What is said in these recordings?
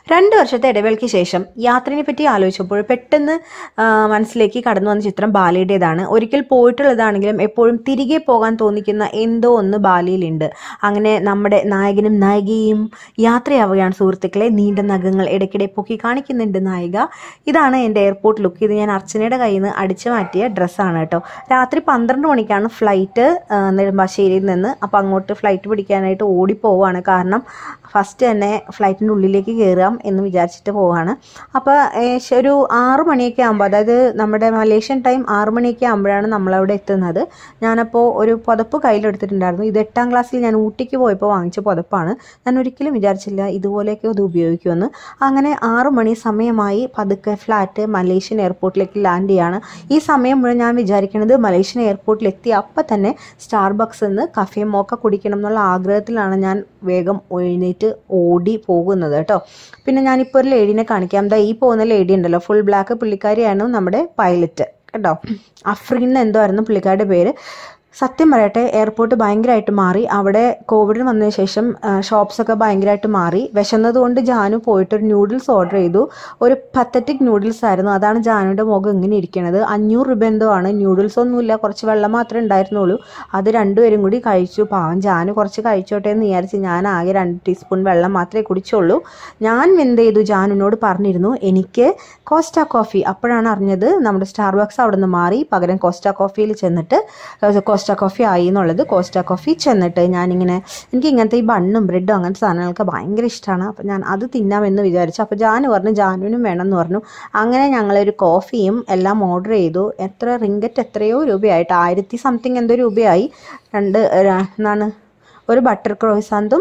രണ്ട് വർഷത്തെ ഇടവേളയ്ക്ക് ശേഷം യാത്രയെ പറ്റി ആലോചിച്ചപ്പോൾ പെട്ടെന്ന് ആ, മനസ്സിലേക്ക് കടന്നു വന്ന ചിത്രം ബാലിയുടേതാണ് ഒരിക്കൽ പോയിട്ടുള്ളതാണെങ്കിലും എപ്പോഴും തിരികെ പോകാൻ തോന്നിക്കുന്ന എന്തോ ഒന്ന് ബാലിയിലുണ്ട് അങ്ങനെ നമ്മുടെ നായകനും നായികയും യാത്രയാവുകയാണ് സുഹൃത്തുക്കളെ നീണ്ട നഖങ്ങൾ ഇടയ്ക്കിടെ പൊക്കി കാണിക്കുന്നുണ്ട് നായിക ഇതാണ് എൻ്റെ എയർപോർട്ട് ലുക്ക് ഇത് ഞാൻ അർച്ചനയുടെ കയ്യിൽ നിന്ന് അടിച്ചു മാറ്റിയ ഡ്രസ്സാണ് കേട്ടോ രാത്രി പന്ത്രണ്ട് മണിക്കാണ് ഫ്ലൈറ്റ് നെടുമ്പാശ്ശേരിയിൽ നിന്ന് അപ്പോൾ അങ്ങോട്ട് ഫ്ലൈറ്റ് പിടിക്കാനായിട്ട് ഓടിപ്പോവാണ് കാരണം ഫസ്റ്റ് തന്നെ ഫ്ലൈറ്റിൻ്റെ ഉള്ളിലേക്ക് കയറാം എന്ന് വിചാരിച്ചിട്ട് പോവാണ് അപ്പോൾ ഏകദേശം ഒരു ആറ് മണിയൊക്കെ ആകുമ്പോൾ അതായത് നമ്മുടെ മലേഷ്യൻ ടൈം ആറ് മണിയൊക്കെ ആകുമ്പോഴാണ് നമ്മളവിടെ എത്തുന്നത് ഞാനപ്പോൾ ഒരു പുതപ്പ് കയ്യിലെടുത്തിട്ടുണ്ടായിരുന്നു ഇത് എട്ടാം ക്ലാസ്സിൽ ഞാൻ ഊട്ടിക്ക് പോയപ്പോൾ വാങ്ങിച്ച പുതപ്പാണ് ഞാൻ ഒരിക്കലും വിചാരിച്ചില്ല ഇതുപോലെയൊക്കെ ഇത് ഉപയോഗിക്കുമെന്ന് അങ്ങനെ ആറ് മണി സമയമായി പതുക്കെ ഫ്ലാറ്റ് മലേഷ്യൻ എയർപോർട്ടിലേക്ക് ലാൻഡ് ചെയ്യാണ് ഈ സമയം മുഴുവൻ ഞാൻ വിചാരിക്കുന്നത് മലേഷ്യൻ എയർപോർട്ടിൽ എത്തി അപ്പം തന്നെ സ്റ്റാർബക്സ് നിന്ന് കഫേ മോക്ക കുടിക്കണം എന്നുള്ള ആഗ്രഹത്തിലാണ് ഞാൻ വേഗം എഴുന്നേറ്റ് ഓടി പോകുന്നത് കേട്ടോ പിന്നെ ഞാനിപ്പോൾ ഒരു ലേഡീനെ കാണിക്കാം ദാ ഈ പോകുന്ന ലേഡി ഉണ്ടല്ലോ ഫുൾ ബ്ലാക്ക് പുള്ളിക്കാരിയാണ് നമ്മുടെ പൈലറ്റ് കേട്ടോ അഫ്രീൻ എന്തോ ആയിരുന്നു പുള്ളിക്കാരുടെ പേര് സത്യം പറയട്ടെ എയർപോർട്ട് ഭയങ്കരമായിട്ട് മാറി അവിടെ കോവിഡിന് വന്നതിന് ശേഷം ഷോപ്സ് ഒക്കെ ഭയങ്കരമായിട്ട് മാറി വിശന്നത് കൊണ്ട് ജാനു പോയിട്ട് ഒരു നൂഡിൽസ് ഓർഡർ ചെയ്തു ഒരു പത്തറ്റിക് നൂഡിൽസ് ആയിരുന്നു അതാണ് ജാനുവിൻ്റെ മുഖം ഇങ്ങനെ ഇരിക്കുന്നത് അഞ്ഞൂറ് രൂപ എന്തോ ആണ് നൂഡിൽസ് ഒന്നുമില്ല കുറച്ച് വെള്ളം മാത്രമേ ഉണ്ടായിരുന്നുള്ളൂ അത് രണ്ടുപേരും കൂടി കഴിച്ചു പാവം ജാനു കുറച്ച് കഴിച്ചോട്ടെ എന്ന് വിചാരിച്ച് ഞാൻ ആകെ രണ്ട് ടീസ്പൂൺ വെള്ളം മാത്രമേ കുടിച്ചുള്ളൂ ഞാൻ എന്ത് ചെയ്തു ജാനുവിനോട് പറഞ്ഞിരുന്നു എനിക്ക് കോസ്റ്റ കോഫി അപ്പോഴാണ് അറിഞ്ഞത് നമ്മുടെ സ്റ്റാർബക്സ് അവിടെ നിന്ന് മാറി പകരം കോസ്റ്റ കോഫിയിൽ ചെന്നിട്ട് കോസ്റ്റ കോഫി ആയി എന്നുള്ളത് കോസ്റ്റ കോഫി ചെന്നിട്ട് ഞാനിങ്ങനെ എനിക്ക് ഇങ്ങനത്തെ ഈ ബണ്ണും ബ്രെഡും അങ്ങനത്തെ സാധനങ്ങളൊക്കെ ഭയങ്കര ഇഷ്ടമാണ് അപ്പം ഞാൻ അത് തിന്നാമെന്ന് വിചാരിച്ചു അപ്പോൾ ജാനു പറഞ്ഞു ജാനുവിനും വേണമെന്ന് പറഞ്ഞു അങ്ങനെ ഞങ്ങളൊരു കോഫിയും എല്ലാം ഓർഡർ ചെയ്തു എത്ര റിങ്കറ്റ് എത്രയോ രൂപയായിട്ട് ആയിരത്തി സംതിങ് എന്തോ രൂപയായി രണ്ട് ര- എന്താണ് ഒരു ബട്ടർ ക്രോയിസാന്തും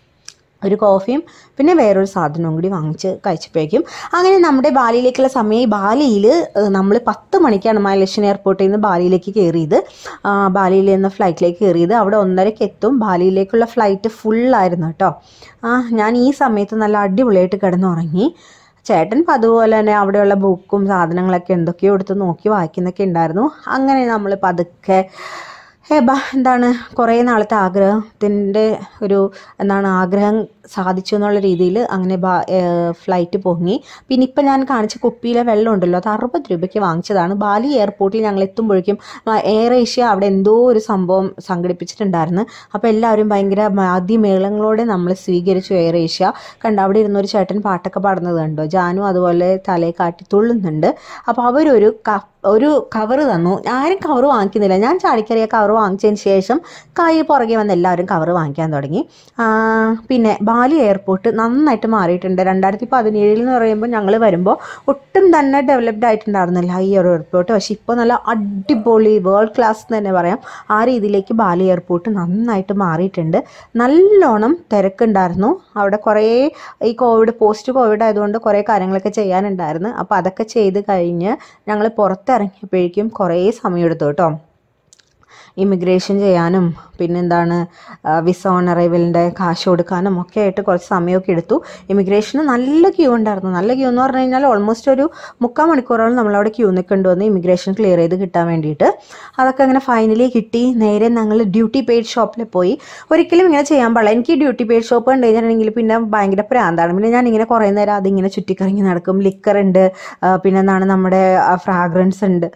ഒരു കോഫിയും പിന്നെ വേറൊരു സാധനവും കൂടി വാങ്ങിച്ച് കഴിച്ചപ്പോഴേക്കും അങ്ങനെ നമ്മുടെ ബാലിയിലേക്കുള്ള സമയം ഈ ബാലിയിൽ നമ്മൾ പത്ത് മണിക്കാണ് മലേഷ്യൻ എയർപോർട്ടിൽ നിന്ന് ബാലിയിലേക്ക് കയറിയത് ആ, ബാലിയിൽ നിന്ന് ഫ്ലൈറ്റിലേക്ക് കയറിയത് അവിടെ ഒന്നരയ്ക്ക് എത്തും ബാലിയിലേക്കുള്ള ഫ്ലൈറ്റ് ഫുള്ളായിരുന്നു കേട്ടോ ആ ഞാൻ ഈ സമയത്ത് നല്ല അടിപൊളിയായിട്ട് കിടന്നുറങ്ങി ചേട്ടൻ ഇപ്പം അതുപോലെ തന്നെ അവിടെയുള്ള ബുക്കും സാധനങ്ങളൊക്കെ എന്തൊക്കെയോ എടുത്ത് നോക്കി വായിക്കുന്നൊക്കെ ഉണ്ടായിരുന്നു അങ്ങനെ നമ്മൾ പതുക്കെ ഏ ബാ എന്താണ് കുറേ നാളത്തെ ആഗ്രഹത്തിൻ്റെ ഒരു എന്താണ് ആഗ്രഹം സാധിച്ചു എന്നുള്ള രീതിയിൽ അങ്ങനെ ബാ ഫ്ലൈറ്റ് പൊങ്ങി പിന്നെ ഇപ്പം ഞാൻ കാണിച്ച കുപ്പിയിലെ വെള്ളം ഉണ്ടല്ലോ അത് അറുപത് രൂപയ്ക്ക് വാങ്ങിച്ചതാണ് ബാലി എയർപോർട്ടിൽ ഞങ്ങൾ എത്തുമ്പോഴേക്കും ആ, എയർ ഏഷ്യ അവിടെ എന്തോ ഒരു സംഭവം സംഘടിപ്പിച്ചിട്ടുണ്ടായിരുന്നു അപ്പോൾ എല്ലാവരും ഭയങ്കര അതിമേളങ്ങളോടെ നമ്മൾ സ്വീകരിച്ചു എയർ ഏഷ്യ കണ്ട് അവിടെ ഇരുന്ന ഒരു ചേട്ടൻ പാട്ടൊക്കെ പാടുന്നത് കണ്ടോ ജാനു അതുപോലെ തലയെ കാട്ടി തുള്ളുന്നുണ്ട് അപ്പോൾ അവരൊരു ക ഒരു കവറ് തന്നു ആരും കവറ് വാങ്ങിക്കുന്നില്ല ഞാൻ ചാടിക്കറിയ കവറ് വാങ്ങിച്ചതിന് ശേഷം കൈ പുറകെ വന്ന് എല്ലാവരും കവറ് വാങ്ങിക്കാൻ തുടങ്ങി ആ, പിന്നെ ബാലി എയർപോർട്ട് നന്നായിട്ട് മാറിയിട്ടുണ്ട് രണ്ടായിരത്തി പതിനേഴിൽ എന്ന് പറയുമ്പോൾ ഞങ്ങൾ വരുമ്പോൾ ഒട്ടും തന്നെ ഡെവലപ്ഡ് ആയിട്ടുണ്ടായിരുന്നില്ല ഈ ഒരു എയർപോർട്ട് പക്ഷേ ഇപ്പോൾ നല്ല അടിപൊളി വേൾഡ് ക്ലാസ് എന്ന് തന്നെ പറയാം ആ രീതിയിലേക്ക് ബാലി എയർപോർട്ട് നന്നായിട്ട് മാറിയിട്ടുണ്ട് നല്ലോണം തിരക്കുണ്ടായിരുന്നു അവിടെ കുറേ ഈ കോവിഡ് പോസ്റ്റ് കോവിഡ് ആയതുകൊണ്ട് കുറേ കാര്യങ്ങളൊക്കെ ചെയ്യാനുണ്ടായിരുന്നു അപ്പോൾ അതൊക്കെ ചെയ്ത് കഴിഞ്ഞ് ഞങ്ങൾ പുറത്തിറങ്ങിയപ്പോഴേക്കും കുറേ സമയമെടുത്തു കേട്ടോ ഇമിഗ്രേഷൻ ചെയ്യാനും പിന്നെന്താണ് ആ, വിസ ഓൺ അറൈവലിൻ്റെ കാശ് കൊടുക്കാനും ഒക്കെ ആയിട്ട് കുറച്ച് സമയമൊക്കെ എടുത്തു ഇമിഗ്രേഷന് നല്ല ക്യൂ ഉണ്ടായിരുന്നു നല്ല ക്യൂ എന്ന് പറഞ്ഞു കഴിഞ്ഞാൽ ഓൾമോസ്റ്റ് ഒരു മുക്കാൽ മണിക്കൂറോളം നമ്മളവിടെ ക്യൂ നിൽക്കേണ്ടി വന്നു ഇമിഗ്രേഷൻ ക്ലിയർ ചെയ്ത് കിട്ടാൻ വേണ്ടിയിട്ട് അതൊക്കെ അങ്ങനെ ഫൈനലി കിട്ടി നേരെ ഞങ്ങൾ ഡ്യൂട്ടി പെയ്ഡ് ഷോപ്പിൽ പോയി ഒരിക്കലും ഇങ്ങനെ ചെയ്യാൻ പാടില്ല എനിക്ക് ഡ്യൂട്ടി പെയ്ഡ് ഷോപ്പ് കണ്ടു കഴിഞ്ഞിട്ടുണ്ടെങ്കിൽ പിന്നെ ഭയങ്കര പ്രാന്താണ് പിന്നെ ഞാൻ ഇങ്ങനെ കുറേ നേരം അതിങ്ങനെ ചുറ്റിക്കറങ്ങി നടക്കും ലിക്കർ ഉണ്ട് ആ, പിന്നെ എന്താണ് നമ്മുടെ ഫ്രാഗ്രൻസ് ഉണ്ട്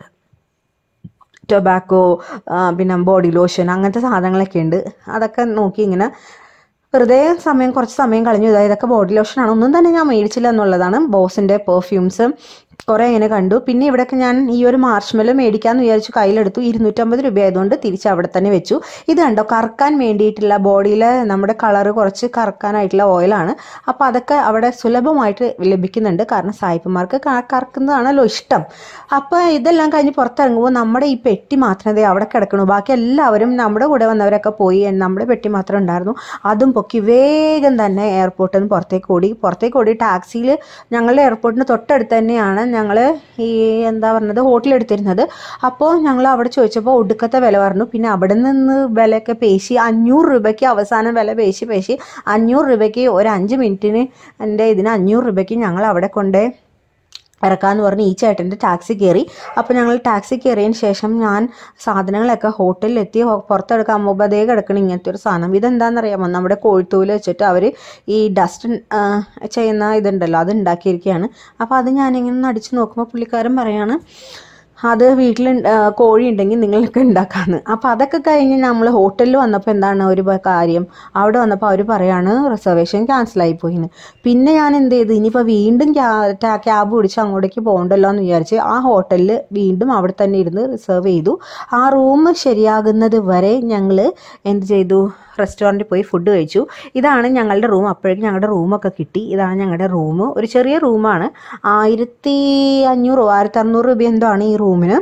ടൊബാക്കോ പിന്നെ ബോഡി ലോഷൻ അങ്ങനത്തെ സാധനങ്ങളൊക്കെ ഉണ്ട് അതൊക്കെ നോക്കി ഇങ്ങനെ വെറുതെ സമയം കുറച്ച് സമയം കളഞ്ഞു ഇതാ ഇതൊക്കെ ബോഡി ലോഷനാണ് ഒന്നും തന്നെ ഞാൻ മേടിച്ചില്ല എന്നുള്ളതാണ് ബോസിൻ്റെ പെർഫ്യൂംസ് കുറേ ഇങ്ങനെ കണ്ടു പിന്നെ ഇവിടെയൊക്കെ ഞാൻ ഈ ഒരു മാർഷ്മെല്ലോ മേടിക്കാമെന്ന് വിചാരിച്ചു കയ്യിലെടുത്തു ഇരുന്നൂറ്റമ്പത് രൂപ ആയതുകൊണ്ട് തിരിച്ച് അവിടെ തന്നെ വെച്ചു ഇത് കണ്ടോ കറക്കാൻ വേണ്ടിയിട്ടുള്ള ബോഡിയിലെ നമ്മുടെ കളറ് കുറച്ച് കറക്കാനായിട്ടുള്ള ഓയിലാണ് അപ്പോൾ അതൊക്കെ അവിടെ സുലഭമായിട്ട് ലഭിക്കുന്നുണ്ട് കാരണം സായിപ്പന്മാർക്ക് ക- കറക്കുന്നതാണല്ലോ ഇഷ്ടം അപ്പോൾ ഇതെല്ലാം കഴിഞ്ഞ് പുറത്തിറങ്ങുമ്പോൾ നമ്മുടെ ഈ പെട്ടി മാത്രമേ ദേ അവിടെ കിടക്കണു ബാക്കി എല്ലാവരും നമ്മുടെ കൂടെ വന്നവരൊക്കെ പോയി നമ്മുടെ പെട്ടി മാത്രമേ ഉണ്ടായിരുന്നു അതും പൊക്കി വേഗം തന്നെ എയർപോർട്ടിൽ നിന്ന് പുറത്തേക്ക് ഓടി പുറത്തേക്ക് ഓടി ടാക്സിയിൽ ഞങ്ങളുടെ എയർപോർട്ടിന് തൊട്ടടുത്ത് തന്നെയാണ് ഞങ്ങൾ ഈ എന്താ പറഞ്ഞത് ഹോട്ടൽ എടുത്തിരുന്നത് അപ്പോൾ ഞങ്ങൾ അവിടെ ചോദിച്ചപ്പോൾ ഒടുക്കത്തെ വില പറഞ്ഞു പിന്നെ അവിടെ നിന്ന് വിലയൊക്കെ പേശി അഞ്ഞൂറ് രൂപയ്ക്ക് അവസാനം വില പേശി പേശി അഞ്ഞൂറ് രൂപയ്ക്ക് ഒരു അഞ്ച് മിനിറ്റിന് എൻ്റെ ഇതിന് അഞ്ഞൂറ് രൂപയ്ക്ക് ഞങ്ങൾ അവിടെ കൊണ്ട് ഇറക്കാമെന്ന് പറഞ്ഞ് ഈ ചേട്ടൻ്റെ ടാക്സി കയറി അപ്പോൾ ഞങ്ങൾ ടാക്സി കയറിയതിന് ശേഷം ഞാൻ സാധനങ്ങളൊക്കെ ഹോട്ടലിൽ എത്തി ഹോ- പുറത്തെടുക്കാൻ പോകുമ്പോൾ അതേ കിടക്കണം ഇങ്ങനത്തെ ഒരു സാധനം ഇതെന്താണെന്നറിയാമോ നമ്മുടെ കോഴിത്തൂല് വെച്ചിട്ട് അവർ ഈ ഡസ്റ്റ് ചെയ്യുന്ന ഇതുണ്ടല്ലോ അത് ഉണ്ടാക്കിയിരിക്കുകയാണ് അപ്പോൾ അത് ഞാനിങ്ങനെ അടിച്ച് നോക്കുമ്പോൾ പുള്ളിക്കാരൻ പറയാണ് അത് വീട്ടിൽ കോഴി ഉണ്ടെങ്കിൽ നിങ്ങൾക്ക് ഉണ്ടാക്കാമെന്ന് അപ്പോൾ അതൊക്കെ കഴിഞ്ഞ് നമ്മൾ ഹോട്ടലിൽ വന്നപ്പോൾ എന്താണ് ഒരു ബ- കാര്യം അവിടെ വന്നപ്പോൾ അവർ പറയാണ് റിസർവേഷൻ ക്യാൻസലായി പോയിന്ന് പിന്നെ ഞാൻ എന്ത് ചെയ്തു ഇനിയിപ്പോൾ വീണ്ടും ക്യാബ് പിടിച്ച് അങ്ങോട്ടേക്ക് പോകണ്ടല്ലോ എന്ന് വിചാരിച്ച് ആ ഹോട്ടലിൽ വീണ്ടും അവിടെ തന്നെ ഇരുന്ന് റിസർവ് ചെയ്തു ആ റൂം ശരിയാകുന്നത് വരെ ഞങ്ങൾ എന്ത് ചെയ്തു റെസ്റ്റോറൻറ്റിൽ പോയി ഫുഡ് കഴിച്ചു ഇതാണ് ഞങ്ങളുടെ റൂം അപ്പോഴേക്കും ഞങ്ങളുടെ റൂമൊക്കെ കിട്ടി ഇതാണ് ഞങ്ങളുടെ റൂം ഒരു ചെറിയ റൂമാണ് ആയിരത്തി അഞ്ഞൂറ് ആയിരത്തി അറുന്നൂറ് രൂപ എന്തോ ആണ് ഈ റൂമിന്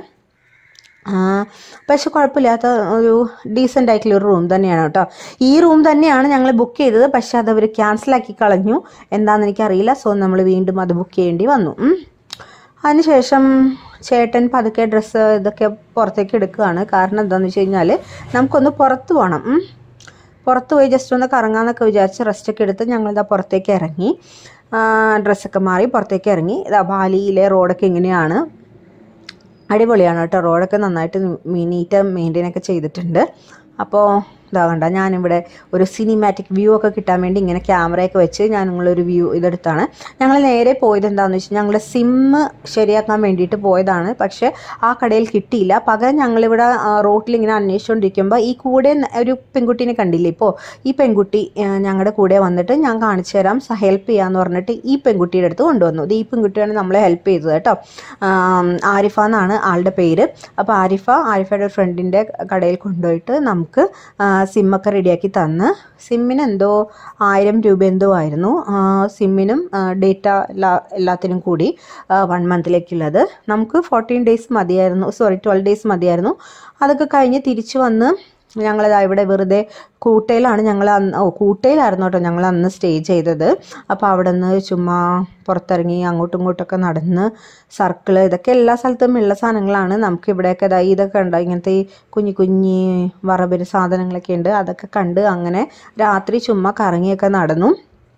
ആ, പക്ഷെ കുഴപ്പമില്ലാത്ത ഒരു ഡീസൻ്റ് ആയിട്ടുള്ള ഒരു റൂം തന്നെയാണ് കേട്ടോ ഈ റൂം തന്നെയാണ് ഞങ്ങൾ ബുക്ക് ചെയ്തത് പക്ഷെ അത് അവർ ക്യാൻസലാക്കി കളഞ്ഞു എന്താണെന്ന് എനിക്കറിയില്ല സോ നമ്മൾ വീണ്ടും അത് ബുക്ക് ചെയ്യേണ്ടി വന്നു ഉം. അതിനുശേഷം ചേട്ടൻ പതുക്കെ ഡ്രസ്സ് ഇതൊക്കെ പുറത്തേക്ക് എടുക്കുകയാണ് കാരണം എന്താണെന്ന് വെച്ച് കഴിഞ്ഞാൽ നമുക്കൊന്ന് പുറത്ത് പോകണം ഉം. പുറത്ത് പോയി ജസ്റ്റ് ഒന്ന് കറങ്ങാന്നൊക്കെ വിചാരിച്ച് റെസ്റ്റൊക്കെ എടുത്ത് ഞങ്ങളിതാ പുറത്തേക്ക് ഇറങ്ങി ആ, ഡ്രസ്സൊക്കെ മാറി പുറത്തേക്ക് ഇറങ്ങി ഇതാ ബാലിയിലെ റോഡൊക്കെ ഇങ്ങനെയാണ് അടിപൊളിയാണ് കേട്ടോ റോഡൊക്കെ നന്നായിട്ട് നീറ്റ് മെയിൻറ്റെയിൻ ഒക്കെ ചെയ്തിട്ടുണ്ട് അപ്പോൾ ഇതാ കണ്ട ഞാനിവിടെ ഒരു സിനിമാറ്റിക് വ്യൂ ഒക്കെ കിട്ടാൻ വേണ്ടി ഇങ്ങനെ ക്യാമറയൊക്കെ വെച്ച് ഞാൻ നിങ്ങളൊരു വ്യൂ ഇതെടുത്താണ് ഞങ്ങൾ നേരെ പോയത് എന്താണെന്ന് വെച്ചാൽ ഞങ്ങളുടെ സിമ്മ് ശരിയാക്കാൻ വേണ്ടിയിട്ട് പോയതാണ് പക്ഷേ ആ കടയിൽ കിട്ടിയില്ല പകരം ഞങ്ങളിവിടെ ആ, റോട്ടിൽ ഇങ്ങനെ അന്വേഷിച്ചുകൊണ്ടിരിക്കുമ്പോൾ ഈ കൂടെ ന- ഒരു പെൺകുട്ടീനെ കണ്ടില്ലേ ഇപ്പോൾ ഈ പെൺകുട്ടി ആ, ഞങ്ങളുടെ കൂടെ വന്നിട്ട് ഞാൻ കാണിച്ചു തരാം ഹെൽപ്പ് ചെയ്യാന്ന് പറഞ്ഞിട്ട് ഈ പെൺകുട്ടിയുടെ അടുത്ത് കൊണ്ടുവന്നു ഇത് ഈ പെൺകുട്ടിയാണ് നമ്മളെ ഹെൽപ്പ് ചെയ്തത് കേട്ടോ ആം, ആരിഫ എന്നാണ് ആളുടെ പേര് അപ്പോൾ ആരിഫ ആരിഫയുടെ ഒരു ഫ്രണ്ടിൻ്റെ കടയിൽ കൊണ്ടുപോയിട്ട് നമുക്ക് ആ, സിമ്മൊക്കെ റെഡിയാക്കി തന്ന് സിമ്മിന് എന്തോ ആയിരം രൂപ എന്തോ ആയിരുന്നു ആ, സിമ്മിനും ഡേറ്റ എല്ലാ എല്ലാത്തിനും കൂടി വൺ മന്തിലേക്കുള്ളത് നമുക്ക് ഫോർട്ടീൻ ഡേയ്സ് മതിയായിരുന്നു സോറി ട്വൽവ് ഡേയ്സ് മതിയായിരുന്നു അതൊക്കെ കഴിഞ്ഞ് തിരിച്ചു വന്ന് ഞങ്ങളിതാ ഇവിടെ വെറുതെ കൂട്ടയിലാണ് ഞങ്ങൾ അന്ന് ഓ കൂട്ടയിലായിരുന്നു കേട്ടോ ഞങ്ങൾ അന്ന് സ്റ്റേ ചെയ്തത് അപ്പോൾ അവിടെ നിന്ന് ചുമ്മാ പുറത്തിറങ്ങി അങ്ങോട്ടും ഇങ്ങോട്ടൊക്കെ നടന്ന് സർക്കിള് ഇതൊക്കെ എല്ലാ സ്ഥലത്തും ഉള്ള സാധനങ്ങളാണ് നമുക്ക് ഇവിടെയൊക്കെ ഇതാ ഇതൊക്കെ ഉണ്ട് ഇങ്ങനത്തെ ഈ കുഞ്ഞു കുഞ്ഞി വറബര് സാധനങ്ങളൊക്കെ ഉണ്ട് അതൊക്കെ കണ്ട് അങ്ങനെ രാത്രി ചുമ്മാ കറങ്ങിയൊക്കെ നടന്നു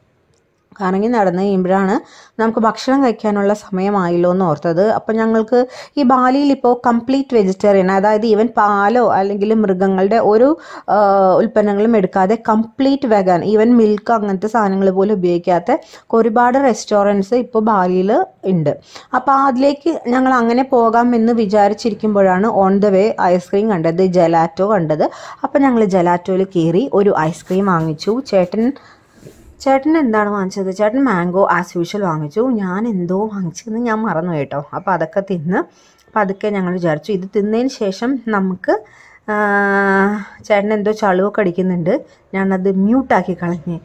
കറങ്ങി നടന്ന് കഴിയുമ്പോഴാണ് നമുക്ക് ഭക്ഷണം കഴിക്കാനുള്ള സമയമായല്ലോ എന്ന് ഓർത്തത് അപ്പം ഞങ്ങൾക്ക് ഈ ബാലിയിൽ ഇപ്പോൾ കംപ്ലീറ്റ് വെജിറ്റേറിയൻ അതായത് ഈവൻ പാലോ അല്ലെങ്കിൽ മൃഗങ്ങളുടെ ഒരു ആ, ഉൽപ്പന്നങ്ങളും എടുക്കാതെ കംപ്ലീറ്റ് വെഗാൻ ഈവൻ മിൽക്ക് അങ്ങനത്തെ സാധനങ്ങൾ പോലും ഉപയോഗിക്കാത്ത ഒരുപാട് റെസ്റ്റോറൻറ്റ്സ് ഇപ്പോൾ ബാലിയിൽ ഉണ്ട് അപ്പോൾ അതിലേക്ക് ഞങ്ങൾ അങ്ങനെ പോകാമെന്ന് വിചാരിച്ചിരിക്കുമ്പോഴാണ് ഓൺ ദ വേ ഐസ്ക്രീം കണ്ടത് ജലാറ്റോ കണ്ടത് അപ്പോൾ ഞങ്ങൾ ജലാറ്റോയിൽ കയറി ഒരു ഐസ്ക്രീം വാങ്ങിച്ചു ചേട്ടൻ ചേട്ടൻ എന്താണ് വാങ്ങിച്ചത് ചേട്ടൻ മാംഗോ ആസ് യൂഷ്വൽ വാങ്ങിച്ചു ഞാൻ എന്തോ വാങ്ങിച്ചതെന്ന് ഞാൻ മറന്നു കേട്ടോ അപ്പോൾ അതൊക്കെ തിന്ന് പതുക്കെ ഞങ്ങൾ വിചാരിച്ചു ഇത് തിന്നതിന് ശേഷം നമുക്ക് ആ, ചേട്ടൻ എന്തോ ചളുവൊക്കെ അടിക്കുന്നുണ്ട് ഞാനത് മ്യൂട്ടാക്കി കളഞ്ഞ്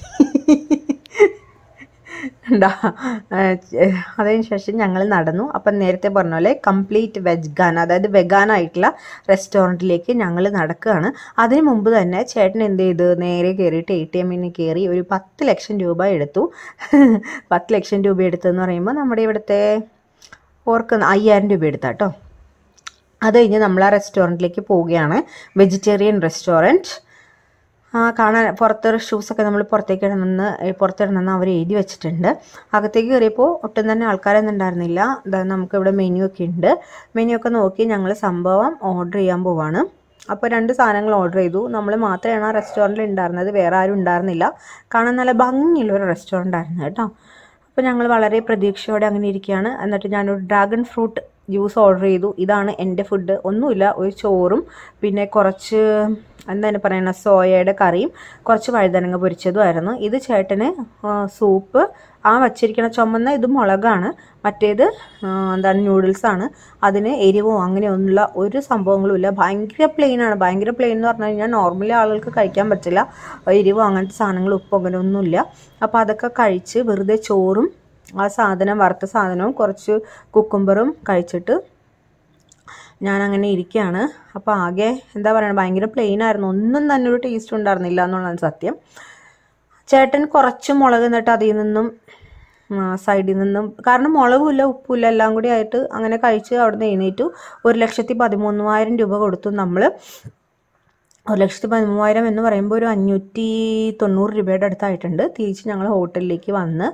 ഉണ്ടാ അതിന് ശേഷം ഞങ്ങൾ നടന്നു അപ്പം നേരത്തെ പറഞ്ഞ പോലെ കംപ്ലീറ്റ് വെജ്ഗാൻ അതായത് വെഗാൻ ആയിട്ടുള്ള റെസ്റ്റോറൻറ്റിലേക്ക് ഞങ്ങൾ നടക്കുകയാണ് അതിന് മുമ്പ് തന്നെ ചേട്ടൻ എന്ത് ചെയ്ത് നേരെ കയറിയിട്ട് എ ടി എമ്മിന് കയറി ഒരു പത്ത് ലക്ഷം രൂപ എടുത്തു പത്ത് ലക്ഷം രൂപ എടുത്തെന്ന് പറയുമ്പോൾ നമ്മുടെ ഇവിടുത്തെ ഓർക്കുന്ന അയ്യായിരം രൂപ എടുത്താട്ടോ അത് കഴിഞ്ഞ് നമ്മൾ ആ റെസ്റ്റോറൻറ്റിലേക്ക് പോവുകയാണ് വെജിറ്റേറിയൻ റെസ്റ്റോറൻറ്റ് ആ കാണാൻ പുറത്ത് ഷൂസൊക്കെ നമ്മൾ പുറത്തേക്ക് ഇടണമെന്ന് പുറത്തിടണമെന്ന് അവർ എഴുതി വെച്ചിട്ടുണ്ട് അകത്തേക്ക് കയറിയപ്പോൾ ഒട്ടും തന്നെ ആൾക്കാരൊന്നും ഉണ്ടായിരുന്നില്ല ദാ നമുക്ക് ഇവിടെ മെനു ഒക്കെ ഉണ്ട് മെനു ഒക്കെ നോക്കി ഞങ്ങൾ സംഭവം ഓർഡർ ചെയ്യാൻ പോവാണ് അപ്പോൾ രണ്ട് സാധനങ്ങൾ ഓർഡർ ചെയ്തു നമ്മൾ മാത്രമാണ് ആ റെസ്റ്റോറൻറ്റിൽ ഉണ്ടായിരുന്നത് വേറെ ആരും ഉണ്ടായിരുന്നില്ല കാണാൻ നല്ല ഭംഗിയുള്ള ഒരു റെസ്റ്റോറൻ്റ് ആയിരുന്നു കേട്ടോ അപ്പോൾ ഞങ്ങൾ വളരെ പ്രതീക്ഷയോടെ അങ്ങനെ ഇരിക്കുകയാണ് എന്നിട്ട് ഞാനൊരു ഡ്രാഗൺ ഫ്രൂട്ട് ജ്യൂസ് ഓർഡർ ചെയ്തു ഇതാണ് എൻ്റെ ഫുഡ് ഒന്നുമില്ല ഒരു ചോറും പിന്നെ കുറച്ച് എന്താണ് പറയുന്ന സോയയുടെ കറിയും കുറച്ച് വഴുതനങ്ങ പൊരിച്ചതുമായിരുന്നു ഇത് ചേട്ടന് ആ, സൂപ്പ് ആ വച്ചിരിക്കുന്ന ചുമന്ന ഇത് മുളകാണ് മറ്റേത് ആ, എന്താണ് നൂഡിൽസാണ് അതിന് എരിവോ അങ്ങനെയൊന്നുമില്ല ഒരു സംഭവങ്ങളും ഇല്ല ഭയങ്കര പ്ലെയിൻ ആണ് ഭയങ്കര പ്ലെയിൻ എന്ന് പറഞ്ഞു കഴിഞ്ഞാൽ നോർമലി ആളുകൾക്ക് കഴിക്കാൻ പറ്റില്ല എരിവോ അങ്ങനത്തെ സാധനങ്ങൾ ഉപ്പോ അങ്ങനെ ഒന്നുമില്ല അപ്പോൾ അതൊക്കെ കഴിച്ച് വെറുതെ ചോറും ആ സാധനം വറുത്ത സാധനവും കുറച്ച് കുക്കുംബറും കഴിച്ചിട്ട് ഞാൻ അങ്ങനെ ഇരിക്കുകയാണ് അപ്പോൾ ആകെ എന്താ പറയുക ഭയങ്കര പ്ലെയിൻ ആയിരുന്നു ഒന്നും തന്നെ ഒരു ടേസ്റ്റ് ഉണ്ടായിരുന്നില്ല എന്നുള്ളതാണ് സത്യം ചേട്ടൻ കുറച്ച് മുളക് എന്നിട്ട് അതിൽ നിന്നും സൈഡിൽ നിന്നും കാരണം മുളകുമില്ല ഉപ്പുമില്ല എല്ലാം കൂടി ആയിട്ട് അങ്ങനെ കഴിച്ച് അവിടെ നിന്ന് എഴുന്നേറ്റു ഒരു ലക്ഷത്തി പതിമൂന്നായിരം രൂപ കൊടുത്തു നമ്മൾ ഒരു ലക്ഷത്തി പതിമൂവായിരം എന്ന് പറയുമ്പോൾ ഒരു അഞ്ഞൂറ്റി തൊണ്ണൂറ് രൂപയുടെ അടുത്തായിട്ടുണ്ട് തിരിച്ച് ഞങ്ങൾ ഹോട്ടലിലേക്ക് വന്ന്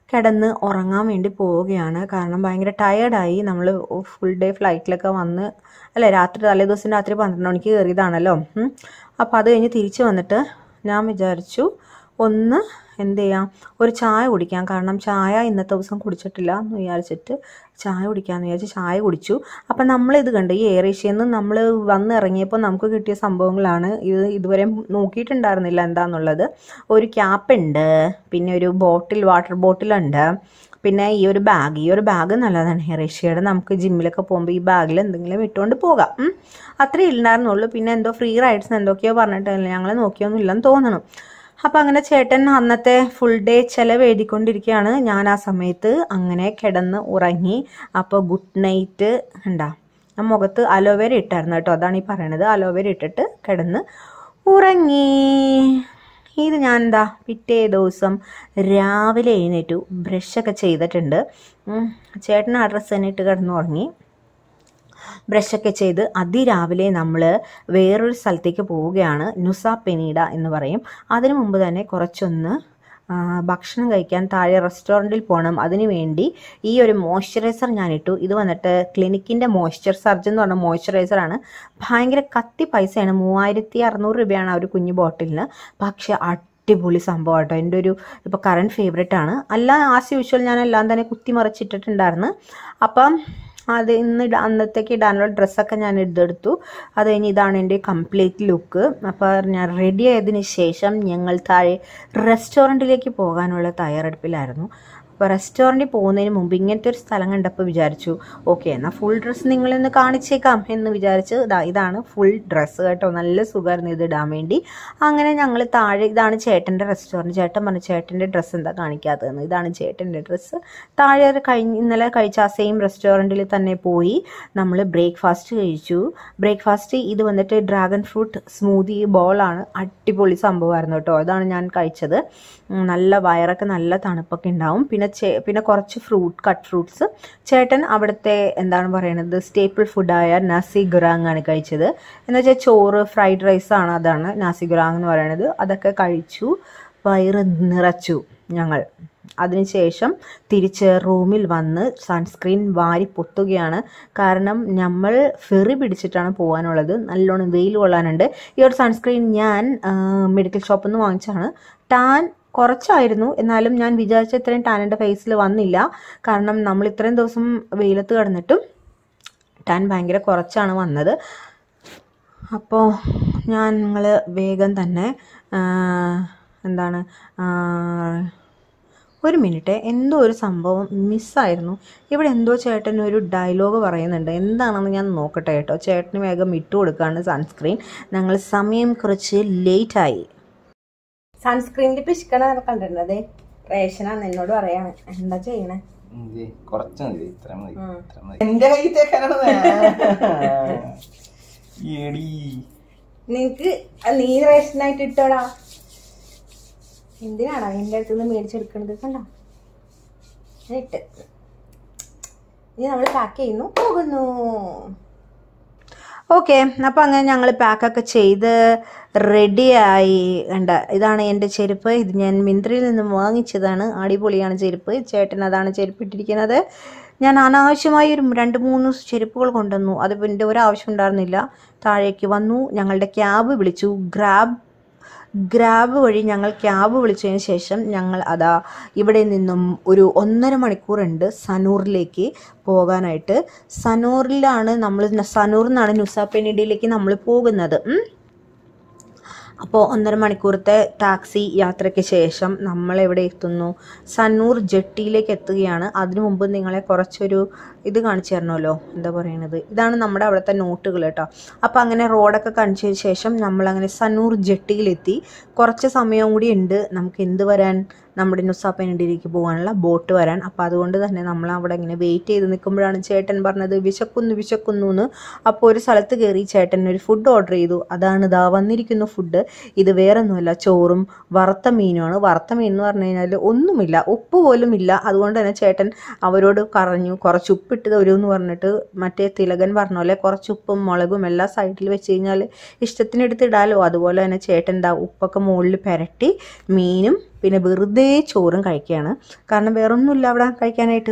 കിടന്ന് ഉറങ്ങാൻ വേണ്ടി പോവുകയാണ് കാരണം ഭയങ്കര ടയേർഡായി നമ്മൾ ഫുൾ ഡേ ഫ്ലൈറ്റിലൊക്കെ വന്ന് അല്ലേ രാത്രി തലേ ദിവസം രാത്രി പന്ത്രണ്ട് മണിക്ക് കയറിയതാണല്ലോ ഉം. അപ്പോൾ അത് കഴിഞ്ഞ് തിരിച്ച് വന്നിട്ട് ഞാൻ വിചാരിച്ചു ഒന്ന് എന്ത് ചെയ്യാം ഒരു ചായ കുടിക്കാം കാരണം ചായ ഇന്നത്തെ ദിവസം കുടിച്ചിട്ടില്ല എന്ന് വിചാരിച്ചിട്ട് ചായ കുടിക്കാമെന്ന് വിചാരിച്ച് ചായ കുടിച്ചു അപ്പം നമ്മളിത് കണ്ടു ഈ എയർ ഏഷ്യയിൽ നിന്ന് നമ്മൾ വന്നിറങ്ങിയപ്പോൾ നമുക്ക് കിട്ടിയ സംഭവങ്ങളാണ് ഇത് ഇതുവരെ നോക്കിയിട്ടുണ്ടായിരുന്നില്ല എന്താന്നുള്ളത് ഒരു ക്യാപ്പ് ഉണ്ട് പിന്നെ ഒരു ബോട്ടിൽ വാട്ടർ ബോട്ടിലുണ്ട് പിന്നെ ഈ ഒരു ബാഗ് ഈ ഒരു ബാഗ് നല്ലതാണ് എയർ ഏഷ്യയുടെ നമുക്ക് ജിമ്മിലൊക്കെ പോകുമ്പോൾ ഈ ബാഗിൽ എന്തെങ്കിലും ഇട്ടുകൊണ്ട് പോകാം ഉം. അത്രേ ഉണ്ടായിരുന്നുള്ളൂ പിന്നെ എന്തോ ഫ്രീ റൈഡ്സ് എന്തൊക്കെയോ പറഞ്ഞിട്ടില്ല ഞങ്ങൾ നോക്കിയൊന്നും ഇല്ലെന്ന് തോന്നണം അപ്പം അങ്ങനെ ചേട്ടൻ അന്നത്തെ ഫുൾ ഡേ ചെലവ് എഴുതിക്കൊണ്ടിരിക്കുകയാണ് ഞാൻ ആ സമയത്ത് അങ്ങനെ കിടന്ന് ഉറങ്ങി അപ്പോൾ ഗുഡ് നൈറ്റ് ഉണ്ടാ ആ മുഖത്ത് അലോവേര ഇട്ടായിരുന്നു കേട്ടോ അതാണ് ഈ പറയണത് അലോവേര ഇട്ടിട്ട് കിടന്ന് ഉറങ്ങി ഇത് ഞാൻ എന്താ പിറ്റേ ദിവസം രാവിലെ എഴുന്നേറ്റു ബ്രഷൊക്കെ ചെയ്തിട്ടുണ്ട് ഉം. ചേട്ടൻ ആ ഡ്രസ്സ് തന്നെ ഇട്ട് കിടന്ന് ഉറങ്ങി ബ്രഷൊക്കെ ചെയ്ത് അതിരാവിലെ നമ്മൾ വേറൊരു സ്ഥലത്തേക്ക് പോവുകയാണ് നുസ പെനീഡ എന്ന് പറയും അതിനു മുമ്പ് തന്നെ കുറച്ചൊന്ന് ആ, ഭക്ഷണം കഴിക്കാൻ താഴെ റെസ്റ്റോറൻറ്റിൽ പോകണം അതിനു വേണ്ടി ഈ ഒരു മോയ്സ്ചറൈസർ ഞാൻ ഇട്ടു ഇത് വന്നിട്ട് ക്ലിനിക്കിൻ്റെ മോയ്സ്ചർ സർജൻ എന്ന് പറഞ്ഞ മോയ്സ്ചറൈസറാണ് ഭയങ്കര കത്തി പൈസയാണ് മൂവായിരത്തി അറുന്നൂറ് രൂപയാണ് ആ ഒരു കുഞ്ഞു ബോട്ടിലിന് പക്ഷെ അടിപൊളി സംഭവം കേട്ടോ എൻ്റെ ഒരു ഇപ്പോൾ കറണ്ട് ഫേവറേറ്റ് ആണ് അല്ല ആസ് യൂഷ്വൽ ഞാൻ എല്ലാം തന്നെ കുത്തി മറിച്ചിട്ടിട്ടുണ്ടായിരുന്നു അപ്പം അത് ഇന്ന് ഇട- അന്നത്തേക്ക് ഇടാനുള്ള ഡ്രസ്സൊക്കെ ഞാൻ എടുത്തെടുത്തു അത് കഴിഞ്ഞ് ഇതാണ് എൻ്റെ കംപ്ലീറ്റ് ലുക്ക് അപ്പോൾ ഞാൻ റെഡി ആയതിനു ശേഷം ഞങ്ങൾ താഴെ റെസ്റ്റോറൻറ്റിലേക്ക് പോകാനുള്ള തയ്യാറെടുപ്പിലായിരുന്നു അപ്പോൾ റെസ്റ്റോറൻറ്റിൽ പോകുന്നതിന് മുമ്പ് ഇങ്ങനത്തെ ഒരു സ്ഥലം കണ്ടപ്പോൾ വിചാരിച്ചു ഓക്കെ എന്നാൽ ഫുൾ ഡ്രസ്സ് നിങ്ങളിന്ന് കാണിച്ചേക്കാം എന്ന് വിചാരിച്ച് ഇതാ ഇതാണ് ഫുൾ ഡ്രസ്സ് കേട്ടോ നല്ല സുഖമായിരുന്നു ഇത് ഇടാൻ വേണ്ടി അങ്ങനെ ഞങ്ങൾ താഴെ ഇതാണ് ചേട്ടൻ്റെ റെസ്റ്റോറൻറ്റ് ചേട്ടൻ പറഞ്ഞു ചേട്ടൻ്റെ ഡ്രസ്സ് എന്താ കാണിക്കാത്തതെന്ന് ഇതാണ് ചേട്ടൻ്റെ ഡ്രസ്സ് താഴെ ഒരു കഴിഞ്ഞ ഇന്നലെ കഴിച്ച ആ സെയിം റെസ്റ്റോറൻറ്റിൽ തന്നെ പോയി നമ്മൾ ബ്രേക്ക്ഫാസ്റ്റ് കഴിച്ചു ബ്രേക്ക്ഫാസ്റ്റ് ഇത് വന്നിട്ട് ഡ്രാഗൺ ഫ്രൂട്ട് സ്മൂതി ബോളാണ് അടിപൊളി സംഭവമായിരുന്നു കേട്ടോ ഇതാണ് ഞാൻ കഴിച്ചത് ഉം, നല്ല വയറൊക്കെ നല്ല തണുപ്പൊക്കെ ഉണ്ടാവും പിന്നെ ചേ പിന്നെ കുറച്ച് ഫ്രൂട്ട് കട്ട് ഫ്രൂട്ട്സ് ചേട്ടൻ അവിടുത്തെ എന്താണ് പറയുന്നത് സ്റ്റേപ്പിൾ ഫുഡായ നാസി ഗുറാങ് ആണ് കഴിച്ചത് എന്ന് വെച്ചാൽ ചോറ് ഫ്രൈഡ് റൈസ് ആണ് അതാണ് നാസി ഗുറാങ് എന്ന് പറയുന്നത് അതൊക്കെ കഴിച്ചു വയറ് നിറച്ചു ഞങ്ങൾ അതിനുശേഷം തിരിച്ച് റൂമിൽ വന്ന് സൺസ്ക്രീൻ വാരി പൊത്തുകയാണ് കാരണം നമ്മൾ ഫെറി പിടിച്ചിട്ടാണ് പോകാനുള്ളത് നല്ലോണം വെയിൽ കൊള്ളാനുണ്ട് ഈ ഒരു സൺസ്ക്രീൻ ഞാൻ മെഡിക്കൽ ഷോപ്പിൽ നിന്ന് വാങ്ങിച്ചാണ് ടാൻ കുറച്ചായിരുന്നു എന്നാലും ഞാൻ വിചാരിച്ച ഇത്രയും ടാൻ എൻ്റെ ഫേസിൽ വന്നില്ല കാരണം നമ്മൾ ഇത്രയും ദിവസം വെയിലത്ത് കിടന്നിട്ടും ടാൻ ഭയങ്കര കുറച്ചാണ് വന്നത് അപ്പോൾ ഞാൻ നിങ്ങൾ വേഗം തന്നെ ആ, എന്താണ് ആ, ഒരു മിനിറ്റ് എന്തോ ഒരു സംഭവം മിസ്സായിരുന്നു ഇവിടെ എന്തോ ചേട്ടൻ ഒരു ഡയലോഗ് പറയുന്നുണ്ട് എന്താണെന്ന് ഞാൻ നോക്കട്ടെ കേട്ടോ ചേട്ടന് വേഗം ഇട്ട് കൊടുക്കുകയാണ് സൺസ്ക്രീൻ ഞങ്ങൾ സമയം കുറച്ച് ലേറ്റായി സൺസ്ക്രീനിൽ പിശുക്കണ കണ്ടിട്ടുണ്ടത് റേഷനാണ് എന്നോട് പറയാണ് എന്താ ചെയ്യണേ ഇത് കുറച്ച് മതി ഇത്ര മതി ഉം. ഇത്ര മതി എന്റെ കയ്യിൽ തേക്കാനാണ് എടി നിനക്ക് നീ റേഷനായിട്ട് ഇട്ടോടാ എന്തിനാടാ എൻ്റെ അടുത്ത് നിന്ന് മേടിച്ചെടുക്കണത് കണ്ടോ ഞാൻ ഇട്ട് ഇനി നമ്മൾ പാക്ക് ചെയ്യുന്നു പോകുന്നു ഓക്കെ അപ്പം അങ്ങനെ ഞങ്ങൾ പാക്കൊക്കെ ചെയ്ത് റെഡിയായി കണ്ട ഇതാണ് എൻ്റെ ചെരുപ്പ് ഇത് ഞാൻ മിന്ത്രയിൽ നിന്ന് വാങ്ങിച്ചതാണ് അടിപൊളിയാണ് ചെരുപ്പ് ചേട്ടൻ അതാണ് ചെരുപ്പ് ഇട്ടിരിക്കുന്നത് ഞാൻ അനാവശ്യമായി ഒരു രണ്ട് മൂന്ന് ചെരുപ്പുകൾ കൊണ്ടുവന്നു അത് എൻ്റെ ഒരാവശ്യം ഉണ്ടായിരുന്നില്ല താഴേക്ക് വന്നു ഞങ്ങളുടെ ക്യാബ് വിളിച്ചു ഗ്രാബ് ഗ്രാബ് വഴി ഞങ്ങൾ ക്യാബ് വിളിച്ചതിന് ശേഷം ഞങ്ങൾ അതാ ഇവിടെ നിന്നും ഒരു ഒന്നര മണിക്കൂറുണ്ട് സനൂറിലേക്ക് പോകാനായിട്ട് സനൂറിലാണ് നമ്മൾ സനൂറിൽ നിന്നാണ് നുസാപ്പെനിഡിയിലേക്ക് നമ്മൾ പോകുന്നത് ഉം. അപ്പോൾ ഒന്നര മണിക്കൂറത്തെ ടാക്സി യാത്രയ്ക്ക് ശേഷം നമ്മൾ എവിടെ എത്തുന്നു സന്നൂർ ജെട്ടിയിലേക്ക് എത്തുകയാണ് അതിനു മുമ്പ് നിങ്ങളെ കുറച്ചൊരു ഇത് കാണിച്ചു തരണമല്ലോ എന്താ പറയണത് ഇതാണ് നമ്മുടെ അവിടുത്തെ നോട്ടുകൾ കേട്ടോ അപ്പോൾ അങ്ങനെ റോഡൊക്കെ കാണിച്ചതിന് ശേഷം നമ്മളങ്ങനെ സന്നൂർ ജെട്ടിയിലെത്തി കുറച്ച് സമയവും കൂടി ഉണ്ട് നമുക്ക് എന്ത് വരാൻ നമ്മുടെ നുസാപ്പനഡിയിലേക്ക് പോകാനുള്ള ബോട്ട് വരാൻ അപ്പോൾ അതുകൊണ്ട് തന്നെ നമ്മൾ അവിടെ ഇങ്ങനെ വെയിറ്റ് ചെയ്ത് നിൽക്കുമ്പോഴാണ് ചേട്ടൻ പറഞ്ഞത് വിശക്കുന്നു വിശക്കുന്നു എന്ന് അപ്പോൾ ഒരു സ്ഥലത്ത് കയറി ചേട്ടൻ ഒരു ഫുഡ് ഓർഡർ ചെയ്തു അതാണ് ഇതാ വന്നിരിക്കുന്ന ഫുഡ് ഇത് വേറൊന്നുമല്ല ചോറും വറുത്ത മീനുമാണ് വറുത്ത മീൻ എന്ന് പറഞ്ഞു കഴിഞ്ഞാൽ ഒന്നുമില്ല ഉപ്പ് പോലും ഇല്ല അതുകൊണ്ട് തന്നെ ചേട്ടൻ അവരോട് പറഞ്ഞു കുറച്ച് ഉപ്പിട്ട് തരുമെന്ന് പറഞ്ഞിട്ട് മറ്റേ തിലകൻ പറഞ്ഞ പോലെ കുറച്ച് ഉപ്പും മുളകും എല്ലാം സൈഡിൽ വെച്ച് കഴിഞ്ഞാൽ ഇഷ്ടത്തിനെടുത്ത് ഇടാലോ അതുപോലെ തന്നെ ചേട്ടൻ ദാ ഉപ്പൊക്കെ മുകളിൽ പുരട്ടി മീനും പിന്നെ വെറുതെ ചോറും കഴിക്കുകയാണ് കാരണം വേറൊന്നുമില്ല അവിടെ കഴിക്കാനായിട്ട്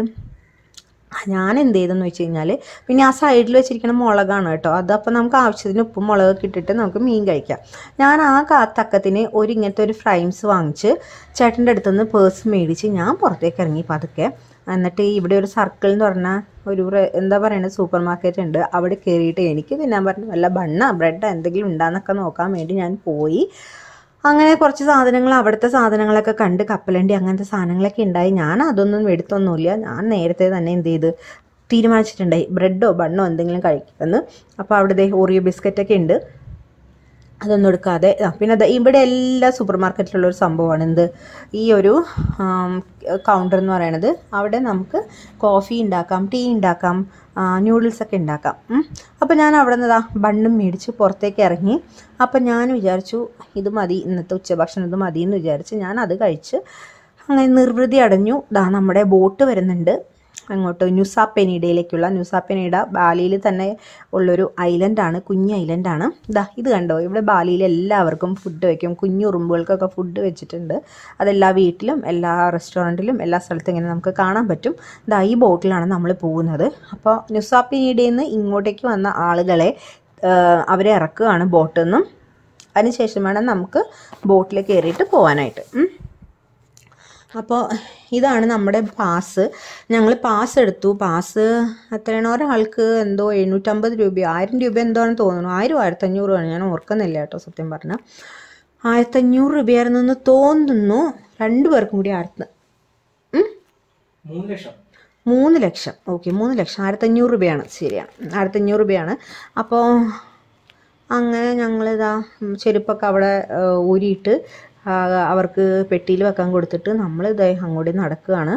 ഞാൻ എന്ത് ചെയ്തെന്ന് വെച്ച് കഴിഞ്ഞാൽ പിന്നെ ആ സൈഡിൽ വെച്ചിരിക്കുന്ന മുളകാണ് കേട്ടോ അതപ്പോൾ നമുക്ക് ആവശ്യത്തിന് ഉപ്പും മുളകൊക്കെ ഇട്ടിട്ട് നമുക്ക് മീൻ കഴിക്കാം ഞാൻ ആ കാ- തക്കത്തിന് ഒരു ഇങ്ങനത്തെ ഒരു ഫ്രൈംസ് വാങ്ങിച്ച് ചേട്ടൻ്റെ അടുത്ത് നിന്ന് പേഴ്സ് മേടിച്ച് ഞാൻ പുറത്തേക്ക് ഇറങ്ങി പതുക്കെ എന്നിട്ട് ഇവിടെ ഒരു സർക്കിൾ എന്ന് പറഞ്ഞാൽ ഒരു റെ- എന്താ പറയുന്നത് സൂപ്പർ മാർക്കറ്റ് ഉണ്ട് അവിടെ കയറിയിട്ട് എനിക്ക് തിന്നാൻ പറഞ്ഞു വല്ല ബണ്ണ ബ്രെഡ് എന്തെങ്കിലും ഉണ്ടാന്നൊക്കെ നോക്കാൻ വേണ്ടി ഞാൻ പോയി അങ്ങനെ കുറച്ച് സാധനങ്ങൾ അവിടുത്തെ സാധനങ്ങളൊക്കെ കണ്ട് കപ്പലണ്ടി അങ്ങനത്തെ സാധനങ്ങളൊക്കെ ഉണ്ടായി ഞാൻ അതൊന്നും എടുത്തൊന്നുമില്ല ഞാൻ നേരത്തെ തന്നെ എന്ത് ചെയ്ത് തീരുമാനിച്ചിട്ടുണ്ടായി ബ്രെഡോ ബണ്ണോ എന്തെങ്കിലും കഴിക്കുമെന്ന് അപ്പോൾ അവിടെ ദേ ഓറിയോ ബിസ്ക്കറ്റൊക്കെ ഉണ്ട് അതൊന്നും എടുക്കാതെ ആ, പിന്നെ ദാ ഇവിടെ എല്ലാ സൂപ്പർ മാർക്കറ്റിലുള്ള ഒരു സംഭവമാണ് എന്ത് ഈ ഒരു കൗണ്ടർ എന്ന് പറയണത് അവിടെ നമുക്ക് കോഫി ഉണ്ടാക്കാം ടീ ഉണ്ടാക്കാം ന്യൂഡിൽസ് ഒക്കെ ഉണ്ടാക്കാം അപ്പോൾ ഞാൻ അവിടെ നിന്ന് ബണ്ണും മേടിച്ച് പുറത്തേക്ക് ഇറങ്ങി അപ്പോൾ ഞാൻ വിചാരിച്ചു ഇത് മതി ഇന്നത്തെ ഉച്ചഭക്ഷണം ഇത് മതി എന്ന് വിചാരിച്ച് ഞാൻ അത് കഴിച്ച് അങ്ങനെ നിർവൃതി അടഞ്ഞു ദാ നമ്മുടെ ബോട്ട് വരുന്നുണ്ട് അങ്ങോട്ട് ന്യൂസാപ്പെനീഡയിലേക്കുള്ള ന്യൂസാപ്പെനീഡ ബാലിയിൽ തന്നെ ഉള്ളൊരു ഐലൻഡാണ് കുഞ്ഞ് ഐലൻഡാണ് ഇതാ ഇത് കണ്ടോ ഇവിടെ ബാലിയിൽ എല്ലാവർക്കും ഫുഡ് വയ്ക്കും കുഞ്ഞു ഉറുമ്പുകൾക്കൊക്കെ ഫുഡ് വെച്ചിട്ടുണ്ട് അതെല്ലാ വീട്ടിലും എല്ലാ റെസ്റ്റോറൻറ്റിലും എല്ലാ സ്ഥലത്തും ഇങ്ങനെ നമുക്ക് കാണാൻ പറ്റും ഇതാ ഈ ബോട്ടിലാണ് നമ്മൾ പോകുന്നത് അപ്പോൾ ന്യൂസാപ്പെനീഡയിൽ നിന്ന് ഇങ്ങോട്ടേക്ക് വന്ന ആളുകളെ ആ, അവരെ ഇറക്കുകയാണ് ബോട്ടിൽ നിന്നും അതിനുശേഷം വേണം നമുക്ക് ബോട്ടിൽ കയറിയിട്ട് പോകാനായിട്ട് ഉം. അപ്പോൾ ഇതാണ് നമ്മുടെ പാസ് ഞങ്ങൾ പാസ് എടുത്തു പാസ് എത്രയാണ് ഒരാൾക്ക് എന്തോ എഴുന്നൂറ്റമ്പത് രൂപ ആയിരം രൂപ എന്തോ ആണെന്ന് തോന്നുന്നു ആയിരം ആയിരത്തഞ്ഞൂറ് ആണ് ഞാൻ ഓർക്കുന്നില്ല കേട്ടോ സത്യം പറഞ്ഞാൽ ആയിരത്തഞ്ഞൂറ് രൂപയായിരുന്നു എന്ന് തോന്നുന്നു രണ്ടു പേർക്കും കൂടി ആയിരത്തി ഉം? മൂന്ന് ലക്ഷം മൂന്ന് ലക്ഷം ഓക്കെ മൂന്ന് ലക്ഷം ആയിരത്തഞ്ഞൂറ് രൂപയാണ് ശരിയാണ് ആയിരത്തഞ്ഞൂറ് രൂപയാണ് അപ്പോൾ അങ്ങനെ ഞങ്ങളിതാ ഉം, ചെരുപ്പൊക്കെ അവിടെ ആ, ഊരിയിട്ട് ആ, അവർക്ക് പെട്ടിയിൽ വെക്കാൻ കൊടുത്തിട്ട് നമ്മൾ ഇതേ അങ്ങോട്ട് നടക്കുകയാണ്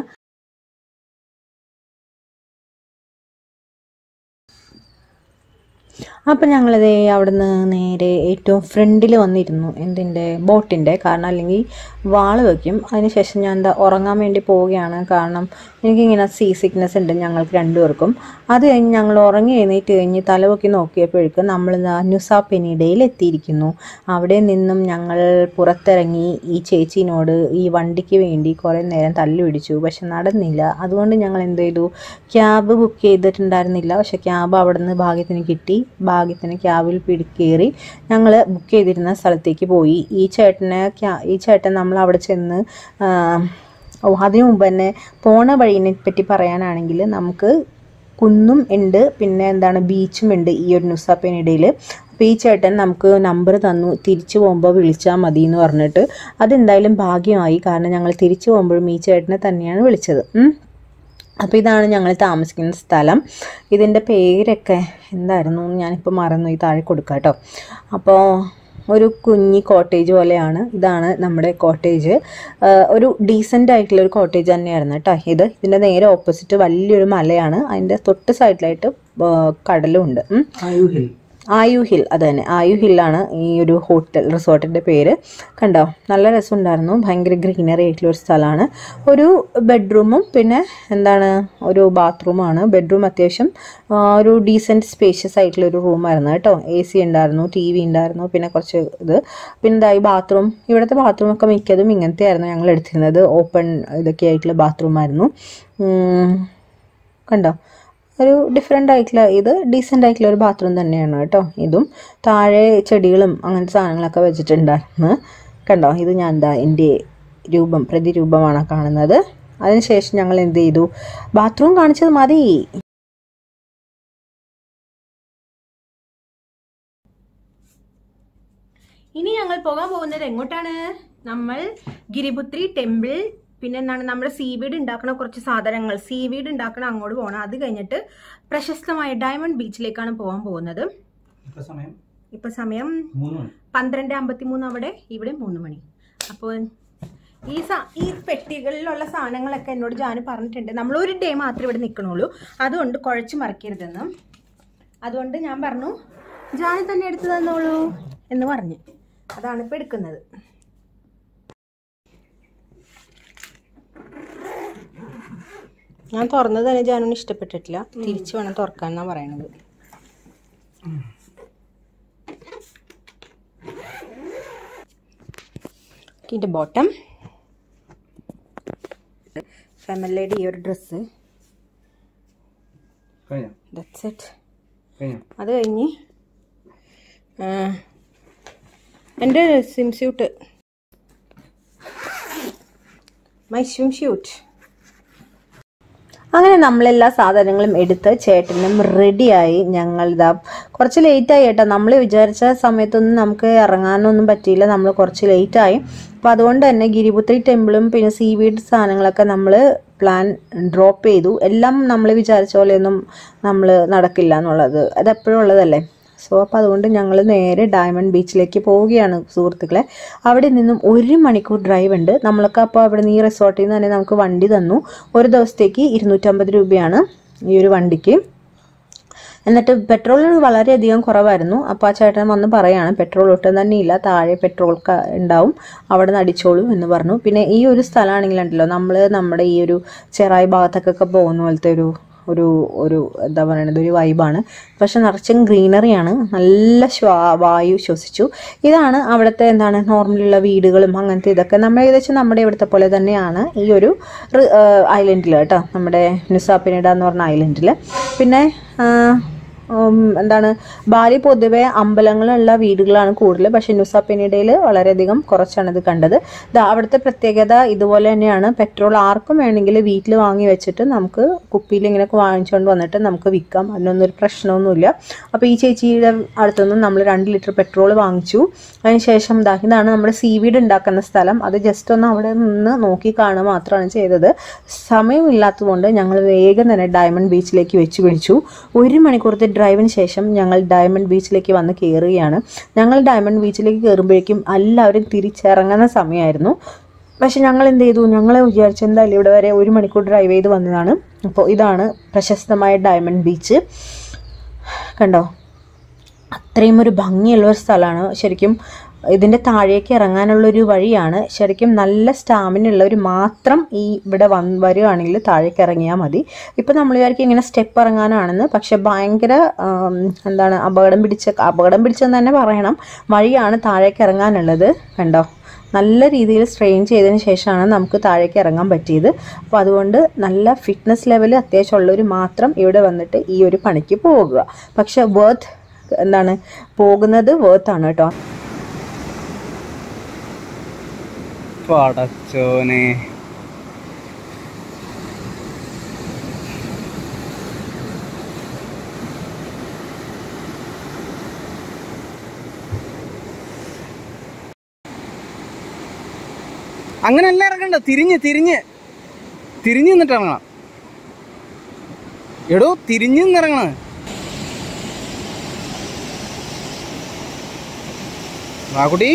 അപ്പം ഞങ്ങളിതേ അവിടുന്ന് നേരെ ഏറ്റവും ഫ്രണ്ടിൽ വന്നിരുന്നു എന്തിൻ്റെ ബോട്ടിൻ്റെ കാരണം അല്ലെങ്കിൽ വാള് വയ്ക്കും അതിനുശേഷം ഞാൻ എന്താ ഉറങ്ങാൻ വേണ്ടി പോവുകയാണ് കാരണം എനിക്കിങ്ങനെ സീ സിക്നെസ് ഉണ്ട് ഞങ്ങൾക്ക് രണ്ടുപേർക്കും അത് കഴിഞ്ഞ് ഞങ്ങൾ ഉറങ്ങി എഴുന്നേറ്റ് കഴിഞ്ഞ് തലപൊക്കി നോക്കിയപ്പോഴേക്കും നമ്മൾ നുസാ പെനിഡയിൽ എത്തിയിരിക്കുന്നു അവിടെ നിന്നും ഞങ്ങൾ പുറത്തിറങ്ങി ഈ ചേച്ചീനോട് ഈ വണ്ടിക്ക് വേണ്ടി കുറേ നേരം തല്ലു പിടിച്ചു പക്ഷെ നടന്നില്ല അതുകൊണ്ട് ഞങ്ങൾ എന്ത് ചെയ്തു ക്യാബ് ബുക്ക് ചെയ്തിട്ടുണ്ടായിരുന്നില്ല പക്ഷെ ക്യാബ് അവിടെ നിന്ന് ഭാഗ്യത്തിന് കിട്ടി ഭാഗ്യത്തിന് ക്യാബിൽ പിടി കയറി ഞങ്ങൾ ബുക്ക് ചെയ്തിരുന്ന സ്ഥലത്തേക്ക് പോയി ഈ ചേട്ടനെ ക്യാ- ഈ ചേട്ടൻ നമ്മൾ അവിടെ ചെന്ന് ആ, ഓ അതിനു മുമ്പ് തന്നെ പോണ വഴീനെ പറ്റി പറയാനാണെങ്കിൽ നമുക്ക് കുന്നും ഉണ്ട് പിന്നെ എന്താണ് ബീച്ചും ഉണ്ട് ഈ ഒരു നുസാപ്പേനിടയിൽ അപ്പോൾ ഈ ചേട്ടൻ നമുക്ക് നമ്പർ തന്നു തിരിച്ചു പോകുമ്പോൾ വിളിച്ചാൽ മതി എന്ന് പറഞ്ഞിട്ട് അതെന്തായാലും ഭാഗ്യമായി കാരണം ഞങ്ങൾ തിരിച്ചു പോകുമ്പോഴും ഈ ചേട്ടനെ തന്നെയാണ് വിളിച്ചത് ഉം. അപ്പോൾ ഇതാണ് ഞങ്ങൾ താമസിക്കുന്ന സ്ഥലം ഇതിൻ്റെ പേരൊക്കെ എന്തായിരുന്നു എന്ന് ഞാനിപ്പോൾ മറന്നു ഈ താഴെ കൊടുക്കാം കേട്ടോ അപ്പോൾ ഒരു കുഞ്ഞി കോട്ടേജ് പോലെയാണ് ഇതാണ് നമ്മുടെ കോട്ടേജ് ഒരു ഡീസൻ്റ് ആയിട്ടുള്ള ഒരു കോട്ടേജ് തന്നെയായിരുന്നു കേട്ടോ ഇത് ഇതിൻ്റെ നേരെ ഓപ്പോസിറ്റ് വലിയൊരു മലയാണ് അതിൻ്റെ തൊട്ട് സൈഡിലായിട്ട് കടലും ഉണ്ട് ഉം. ആയു ഹിൽ ആയു ഹിൽ അത് തന്നെ ആയു ഹില്ലാണ് ഈ ഒരു ഹോട്ടൽ റിസോർട്ടിൻ്റെ പേര് കണ്ടോ നല്ല രസമുണ്ടായിരുന്നു ഭയങ്കര ഗ്രീനറി ആയിട്ടുള്ള ഒരു സ്ഥലമാണ് ഒരു ബെഡ്റൂമും പിന്നെ എന്താണ് ഒരു ബാത്റൂമാണ് ബെഡ്റൂം അത്യാവശ്യം ആ, ഒരു ഡീസൻറ്റ് സ്പേഷ്യസ് ആയിട്ടുള്ള ഒരു റൂമായിരുന്നു കേട്ടോ എ സി ഉണ്ടായിരുന്നു ടി വി ഉണ്ടായിരുന്നു പിന്നെ കുറച്ച് ഇത് പിന്നെ എന്താ ഈ ബാത്റൂം ഇവിടുത്തെ ബാത്റൂം ഒക്കെ മിക്കതും ഇങ്ങനത്തെ ആയിരുന്നു ഞങ്ങൾ എടുത്തിരുന്നത് ഓപ്പൺ ഇതൊക്കെ ആയിട്ടുള്ള ബാത്റൂമായിരുന്നു കണ്ടോ ഒരു ഡിഫറെൻ്റ് ആയിട്ടുള്ള ഇത് ഡീസൻ്റ് ആയിട്ടുള്ള ഒരു ബാത്റൂം തന്നെയാണ് കേട്ടോ ഇതും താഴെ ചെടികളും അങ്ങനത്തെ സാധനങ്ങളൊക്കെ വെച്ചിട്ടുണ്ടായിരുന്നു കണ്ടോ ഇത് ഞാൻ എന്താ എൻ്റെ രൂപം പ്രതിരൂപമാണ് കാണുന്നത് അതിനുശേഷം ഞങ്ങൾ എന്ത് ചെയ്തു ബാത്റൂം കാണിച്ചത് മതി ഇനി ഞങ്ങൾ പോകാൻ പോകുന്നത് എങ്ങോട്ടാണ് നമ്മൾ ഗിരിപുത്രി ടെമ്പിൾ പിന്നെ എന്താണ് നമ്മുടെ സീവീഡ് ഉണ്ടാക്കുന്ന കുറച്ച് സാധനങ്ങൾ സീവീഡ് ഉണ്ടാക്കണ അങ്ങോട്ട് പോകണം അത് കഴിഞ്ഞിട്ട് പ്രശസ്തമായ ഡയമണ്ട് ബീച്ചിലേക്കാണ് പോകാൻ പോകുന്നത് ഇപ്പൊ സമയം ഇപ്പൊ സമയം മൂന്ന് മണി പന്ത്രണ്ട് അമ്പത്തി മൂന്ന് അവിടെ ഇവിടെ മൂന്ന് മണി അപ്പോൾ ഈ സാ ഈ പെട്ടികളിലുള്ള സാധനങ്ങളൊക്കെ എന്നോട് ജാന് പറഞ്ഞിട്ടുണ്ട് നമ്മൾ ഒരു ഡേ മാത്രമേ ഇവിടെ നിൽക്കണുള്ളൂ അതുകൊണ്ട് കുഴച്ച് മറിക്കരുതെന്ന് അതുകൊണ്ട് ഞാൻ പറഞ്ഞു ജാന് തന്നെ എടുത്തു തന്നോളൂ എന്ന് പറഞ്ഞു അതാണ് ഇപ്പം എടുക്കുന്നത് ഞാൻ തുറന്നത് തന്നെ ജാനുവിന് ഇഷ്ടപ്പെട്ടിട്ടില്ല തിരിച്ചു വേണം തുറക്കാൻ എന്നാണ് പറയണത് ഇതിൻ്റെ ബോട്ടം ഫാമിലിയുടെ ഈ ഒരു ഡ്രസ്സ് കഴിഞ്ഞോ ദറ്റ്സ് ഇറ്റ് കഴിഞ്ഞോ അത് കഴിഞ്ഞ് ആ, എൻ്റെ swimsuit my swimsuit അങ്ങനെ നമ്മളെല്ലാ സാധനങ്ങളും എടുത്ത് ചേട്ടനും റെഡിയായി ഞങ്ങൾ ഇതാ കുറച്ച് ലേറ്റായി കേട്ടോ നമ്മൾ വിചാരിച്ച സമയത്തൊന്നും നമുക്ക് ഇറങ്ങാനൊന്നും പറ്റിയില്ല നമ്മൾ കുറച്ച് ലേറ്റായി അപ്പോൾ അതുകൊണ്ട് തന്നെ ഗിരിപുത്രി ടെമ്പിളും പിന്നെ സീ വീഡ് സാധനങ്ങളൊക്കെ നമ്മൾ പ്ലാൻ ഡ്രോപ്പ് ചെയ്തു എല്ലാം നമ്മൾ വിചാരിച്ച പോലെയൊന്നും നമ്മൾ നടക്കില്ല എന്നുള്ളത് അത് എപ്പോഴും ഉള്ളതല്ലേ സോ അപ്പോൾ അതുകൊണ്ട് ഞങ്ങൾ നേരെ ഡയമണ്ട് ബീച്ചിലേക്ക് പോവുകയാണ് സുഹൃത്തുക്കളെ അവിടെ നിന്നും ഒരു മണിക്കൂർ ഡ്രൈവ് ഉണ്ട് നമ്മളൊക്കെ അപ്പോൾ അവിടെ നിന്ന് ഈ റിസോർട്ടിൽ നിന്ന് തന്നെ നമുക്ക് വണ്ടി തന്നു ഒരു ദിവസത്തേക്ക് ഇരുന്നൂറ്റമ്പത് രൂപയാണ് ഈ ഒരു വണ്ടിക്ക് എന്നിട്ട് പെട്രോൾ വളരെയധികം കുറവായിരുന്നു അപ്പോൾ ആ ചേട്ടൻ വന്ന് പറയാണ് പെട്രോൾ ഒട്ടും തന്നെ ഇല്ല താഴെ പെട്രോൾ ക- ഉണ്ടാവും അവിടെ നിന്ന് അടിച്ചോളൂ എന്ന് പറഞ്ഞു പിന്നെ ഈ ഒരു സ്ഥലമാണെങ്കിലുണ്ടല്ലോ നമ്മൾ നമ്മുടെ ഈ ഒരു ചെറായി ഭാഗത്തൊക്കെ പോകുന്ന പോലത്തെ ഒരു ഒരു ഒരു എന്താ പറയണത് ഒരു വൈബാണ് പക്ഷെ നിറച്ചും ഗ്രീനറിയാണ് നല്ല ശ്വാ വായു ശ്വസിച്ചു ഇതാണ് അവിടുത്തെ എന്താണ് നോർമലുള്ള വീടുകളും അങ്ങനത്തെ ഇതൊക്കെ നമ്മൾ ഏകദേശം നമ്മുടെ ഇവിടുത്തെ പോലെ തന്നെയാണ് ഈ ഒരു ഐലൻഡിൽ കേട്ടോ നമ്മുടെ നുസാപ്പിനിഡ എന്ന് പറഞ്ഞ ഐലൻഡിൽ പിന്നെ ആ, ഉം, എന്താണ് ബാലി പൊതുവെ അമ്പലങ്ങളുള്ള വീടുകളാണ് കൂടുതൽ പക്ഷെ നുസാപ്പിനിടയിൽ വളരെയധികം കുറച്ചാണ് ഇത് കണ്ടത് ദാ അവിടുത്തെ പ്രത്യേകത ഇതുപോലെ തന്നെയാണ് പെട്രോൾ ആർക്കും വേണമെങ്കിൽ വീട്ടിൽ വാങ്ങി വെച്ചിട്ട് നമുക്ക് കുപ്പിയിൽ ഇങ്ങനെ വാങ്ങിച്ചുകൊണ്ട് വന്നിട്ട് നമുക്ക് വിൽക്കാം അതിനൊന്നും ഒരു പ്രശ്നമൊന്നുമില്ല അപ്പോൾ ഈ ചേച്ചിയുടെ അടുത്തുനിന്ന് നമ്മൾ രണ്ട് ലിറ്റർ പെട്രോൾ വാങ്ങിച്ചു അതിനുശേഷം ദാ ഇതാണ് നമ്മുടെ സീവീഡ് ഉണ്ടാക്കുന്ന സ്ഥലം അത് ജസ്റ്റ് ഒന്ന് അവിടെ നിന്ന് നോക്കി കാണുക മാത്രമാണ് ചെയ്തത് സമയമില്ലാത്തതുകൊണ്ട് ഞങ്ങൾ വേഗം തന്നെ ഡയമണ്ട് ബീച്ചിലേക്ക് വെച്ച് പിടിച്ചു ഒരു മണിക്കൂറത്തെ ഡ്രൈവിന് ശേഷം ഞങ്ങൾ ഡയമണ്ട് ബീച്ചിലേക്ക് വന്ന് കയറുകയാണ് ഞങ്ങൾ ഡയമണ്ട് ബീച്ചിലേക്ക് കയറുമ്പോഴേക്കും എല്ലാവരും തിരിച്ചിറങ്ങുന്ന സമയമായിരുന്നു പക്ഷെ ഞങ്ങൾ എന്ത് ചെയ്തു ഞങ്ങൾ വിചാരിച്ചു എന്തായാലും ഇവിടെ വരെ ഒരു മണിക്കൂർ ഡ്രൈവ് ചെയ്ത് വന്നതാണ് അപ്പോൾ ഇതാണ് പ്രശസ്തമായ ഡയമണ്ട് ബീച്ച് കണ്ടോ അത്രയും ഒരു ഭംഗിയുള്ള ഒരു സ്ഥലമാണ് ശരിക്കും ഇതിൻ്റെ താഴേക്ക് ഇറങ്ങാനുള്ളൊരു വഴിയാണ് ശരിക്കും നല്ല സ്റ്റാമിന ഉള്ളവർ മാത്രം ഈ ഇവിടെ വന്ന് വരികയാണെങ്കിൽ താഴേക്ക് ഇറങ്ങിയാൽ മതി ഇപ്പം നമ്മൾ വിചാരിക്കും ഇങ്ങനെ സ്റ്റെപ്പ് ഇറങ്ങാനാണെന്ന് പക്ഷെ ഭയങ്കര ആം, എന്താണ് അപകടം പിടിച്ച അപകടം പിടിച്ചെന്ന് തന്നെ പറയണം വഴിയാണ് താഴേക്ക് ഇറങ്ങാനുള്ളത് കണ്ടോ നല്ല രീതിയിൽ സ്ട്രെയിൻ ചെയ്തതിന് ശേഷമാണ് നമുക്ക് താഴേക്ക് ഇറങ്ങാൻ പറ്റിയത് അപ്പോൾ അതുകൊണ്ട് നല്ല ഫിറ്റ്നസ് ലെവൽ അത്യാവശ്യമുള്ളവർ മാത്രം ഇവിടെ വന്നിട്ട് ഈ ഒരു പണിക്ക് പോകുക പക്ഷെ വേർത്ത് എന്താണ് പോകുന്നത് വേർത്താണ് കേട്ടോ പടച്ചോനെ അങ്ങനെയല്ല ഇറങ്ങണ്ട തിരിഞ്ഞ് തിരിഞ്ഞ് തിരിഞ്ഞ് നിന്നിട്ട് ഇറങ്ങണം എടോ തിരിഞ്ഞ് നിന്നിറങ്ങണ വാക്കുട്ടി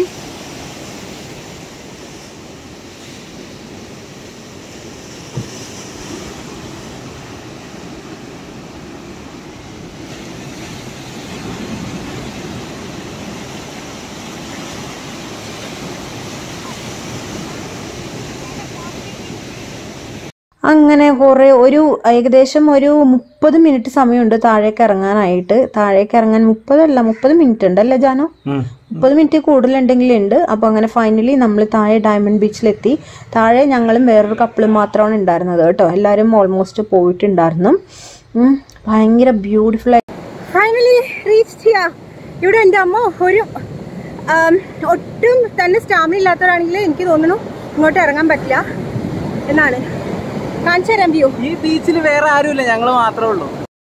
അങ്ങനെ കുറേ ഒരു ഏകദേശം ഒരു മുപ്പത് മിനിറ്റ് സമയമുണ്ട് താഴേക്ക് ഇറങ്ങാനായിട്ട് താഴേക്ക് ഇറങ്ങാൻ മുപ്പതല്ല മുപ്പത് മിനിറ്റ് ഉണ്ടല്ലേ ജാനോ മുപ്പത് മിനിറ്റ് കൂടുതലുണ്ടെങ്കിൽ ഉണ്ട് അപ്പോൾ അങ്ങനെ ഫൈനലി നമ്മൾ താഴെ ഡയമണ്ട് ബീച്ചിലെത്തി താഴെ ഞങ്ങളും വേറൊരു കപ്പിളും മാത്രമാണ് ഉണ്ടായിരുന്നത് കേട്ടോ എല്ലാവരും ഓൾമോസ്റ്റ് പോയിട്ടുണ്ടായിരുന്നു ഉം, ഭയങ്കര ബ്യൂട്ടിഫുൾ ആയി ഫൈനലി റീച്ച് ചെയ്യാ ഇവിടെ എൻ്റെ അമ്മ ഒരു ആം, ഒട്ടും തന്നെ സ്റ്റാമിന ഇല്ലാത്തവരാണെങ്കിൽ എനിക്ക് തോന്നുന്നു ഇങ്ങോട്ട് ഇറങ്ങാൻ പറ്റില്ല എന്നാണ് കാണിച്ചു തരാം വ്യൂ ഈ ബീച്ചിൽ വേറെ ആരുമില്ല ഞങ്ങൾ മാത്രമേ ഉള്ളൂ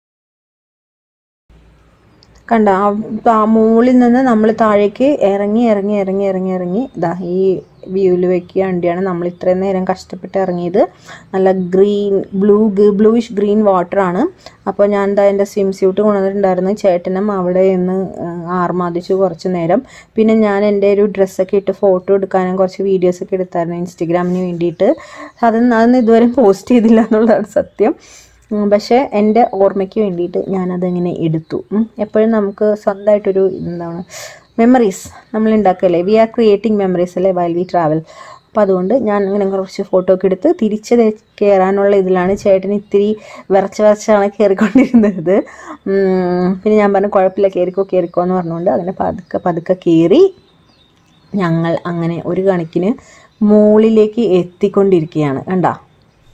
കണ്ട ആ മുകളിൽ നിന്ന് നമ്മൾ താഴേക്ക് ഇറങ്ങി ഇറങ്ങി ഇറങ്ങി ഇറങ്ങി ഇറങ്ങി ഇതാ ഈ വ്യൂവിൽ വെക്കുക വേണ്ടിയാണ് നമ്മൾ ഇത്രയും നേരം കഷ്ടപ്പെട്ട് ഇറങ്ങിയത് നല്ല ഗ്രീൻ ബ്ലൂ ബ്ലൂയിഷ് ഗ്രീൻ വാട്ടറാണ് അപ്പോൾ ഞാൻ എന്താ എൻ്റെ സ്വിം സ്യൂട്ട് കൊണ്ടുവന്നിട്ടുണ്ടായിരുന്നു ചേട്ടനും അവിടെ നിന്ന് ആർമാദിച്ചു കുറച്ച് നേരം പിന്നെ ഞാൻ എൻ്റെ ഒരു ഡ്രസ്സൊക്കെ ഇട്ട് ഫോട്ടോ എടുക്കാനും കുറച്ച് വീഡിയോസൊക്കെ എടുത്തായിരുന്നു ഇൻസ്റ്റഗ്രാമിന് വേണ്ടിയിട്ട് അതൊന്നും അതൊന്നും ഇതുവരെ പോസ്റ്റ് ചെയ്തില്ല എന്നുള്ളതാണ് സത്യം ഉം, പക്ഷേ എൻ്റെ ഓർമ്മയ്ക്ക് വേണ്ടിയിട്ട് ഞാനതിങ്ങനെ എടുത്തു ഉം. എപ്പോഴും നമുക്ക് സ്വന്തമായിട്ടൊരു എന്താണ് മെമ്മറീസ് നമ്മൾ ഉണ്ടാക്കല്ലേ വി ആർ ക്രിയേറ്റിംഗ് മെമ്മറീസ് അല്ലേ വൈൽ വി ട്രാവൽ അപ്പോൾ അതുകൊണ്ട് ഞാൻ ഇങ്ങനെ കുറച്ച് ഫോട്ടോ ഒക്കെ എടുത്ത് തിരിച്ച് ദേ കയറാനുള്ള ഇതിലാണ് ചേട്ടൻ ഇത്തിരി വിറച്ച് വിറച്ചാണ് കയറിക്കൊണ്ടിരുന്നത് ഉം, പിന്നെ ഞാൻ പറഞ്ഞു കുഴപ്പമില്ല കയറിക്കോ കയറിക്കോ എന്ന് പറഞ്ഞുകൊണ്ട് അങ്ങനെ പതുക്കെ പതുക്കെ കയറി ഞങ്ങൾ അങ്ങനെ ഒരു കണക്കിന് മുകളിലേക്ക് എത്തിക്കൊണ്ടിരിക്കുകയാണ് കണ്ടോ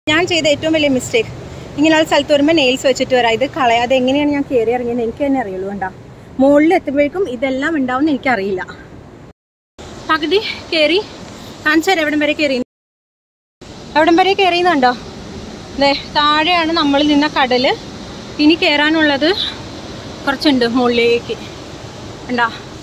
ഞാൻ ചെയ്ത ഏറ്റവും വലിയ മിസ്റ്റേക്ക് ഇങ്ങനെയുള്ള സ്ഥലത്ത് വരുമ്പോൾ നെയിൽസ് വെച്ചിട്ട് വരാം ഇത് കളയാതെ എങ്ങനെയാണ് ഞാൻ കയറി ഇറങ്ങിയത് എനിക്ക് തന്നെ അറിയുള്ളൂ കണ്ടാ മുകളിൽ എത്തുമ്പോഴേക്കും ഇതെല്ലാം ഉണ്ടാവും എനിക്കറിയില്ല പകുതി കയറി കാണിച്ചു തരാം എവിടം വരെ കയറി എവിടം വരെ കയറിയെന്നുണ്ടോ അതെ താഴെയാണ് നമ്മൾ നിന്ന കടല് ഇനി കയറാനുള്ളത് കുറച്ചുണ്ട് മുകളിലേക്ക് ഉണ്ടാ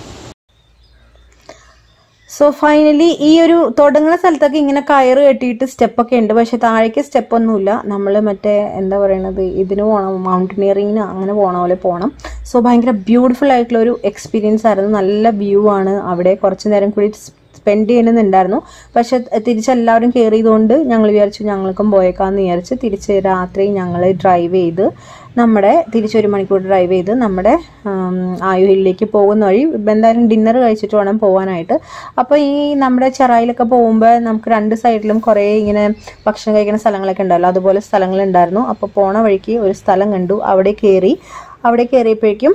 സോ ഫൈനലി ഈ ഒരു തുടങ്ങുന്ന സ്ഥലത്തൊക്കെ ഇങ്ങനെ കയറ് കെട്ടിയിട്ട് സ്റ്റെപ്പൊക്കെ ഉണ്ട് പക്ഷെ താഴേക്ക് സ്റ്റെപ്പ് ഒന്നുമില്ല നമ്മൾ മറ്റേ എന്താ പറയണത് ഇതിന് പോകണം മൗണ്ടനിയറിങ്ങിന് അങ്ങനെ പോണ പോലെ പോകണം സോ ഭയങ്കര ബ്യൂട്ടിഫുൾ ആയിട്ടുള്ള ഒരു എക്സ്പീരിയൻസ് ആയിരുന്നു നല്ല വ്യൂ ആണ് അവിടെ കുറച്ച് നേരം കൂടി സ്പെൻഡ് ചെയ്യണമെന്നുണ്ടായിരുന്നു പക്ഷെ തിരിച്ചെല്ലാവരും കയറിയതുകൊണ്ട് ഞങ്ങൾ വിചാരിച്ചു ഞങ്ങൾക്കും പോയേക്കാന്ന് വിചാരിച്ച് തിരിച്ച് രാത്രി ഞങ്ങൾ ഡ്രൈവ് ചെയ്ത് നമ്മുടെ തിരിച്ചൊരു മണിക്കൂർ ഡ്രൈവ് ചെയ്ത് നമ്മുടെ ആം, ആയു ഹില്ലിലേക്ക് പോകുന്ന വഴി ഇപ്പം എന്തായാലും ഡിന്നർ കഴിച്ചിട്ട് വേണം പോകാനായിട്ട് അപ്പോൾ ഈ നമ്മുടെ ചെറായിലൊക്കെ പോകുമ്പോൾ നമുക്ക് രണ്ട് സൈഡിലും കുറേ ഇങ്ങനെ ഭക്ഷണം കഴിക്കുന്ന സ്ഥലങ്ങളൊക്കെ ഉണ്ടല്ലോ അതുപോലെ സ്ഥലങ്ങളുണ്ടായിരുന്നു അപ്പോൾ പോണ വഴിക്ക് ഒരു സ്ഥലം കണ്ടു അവിടെ കയറി അവിടെ കയറിയപ്പോഴേക്കും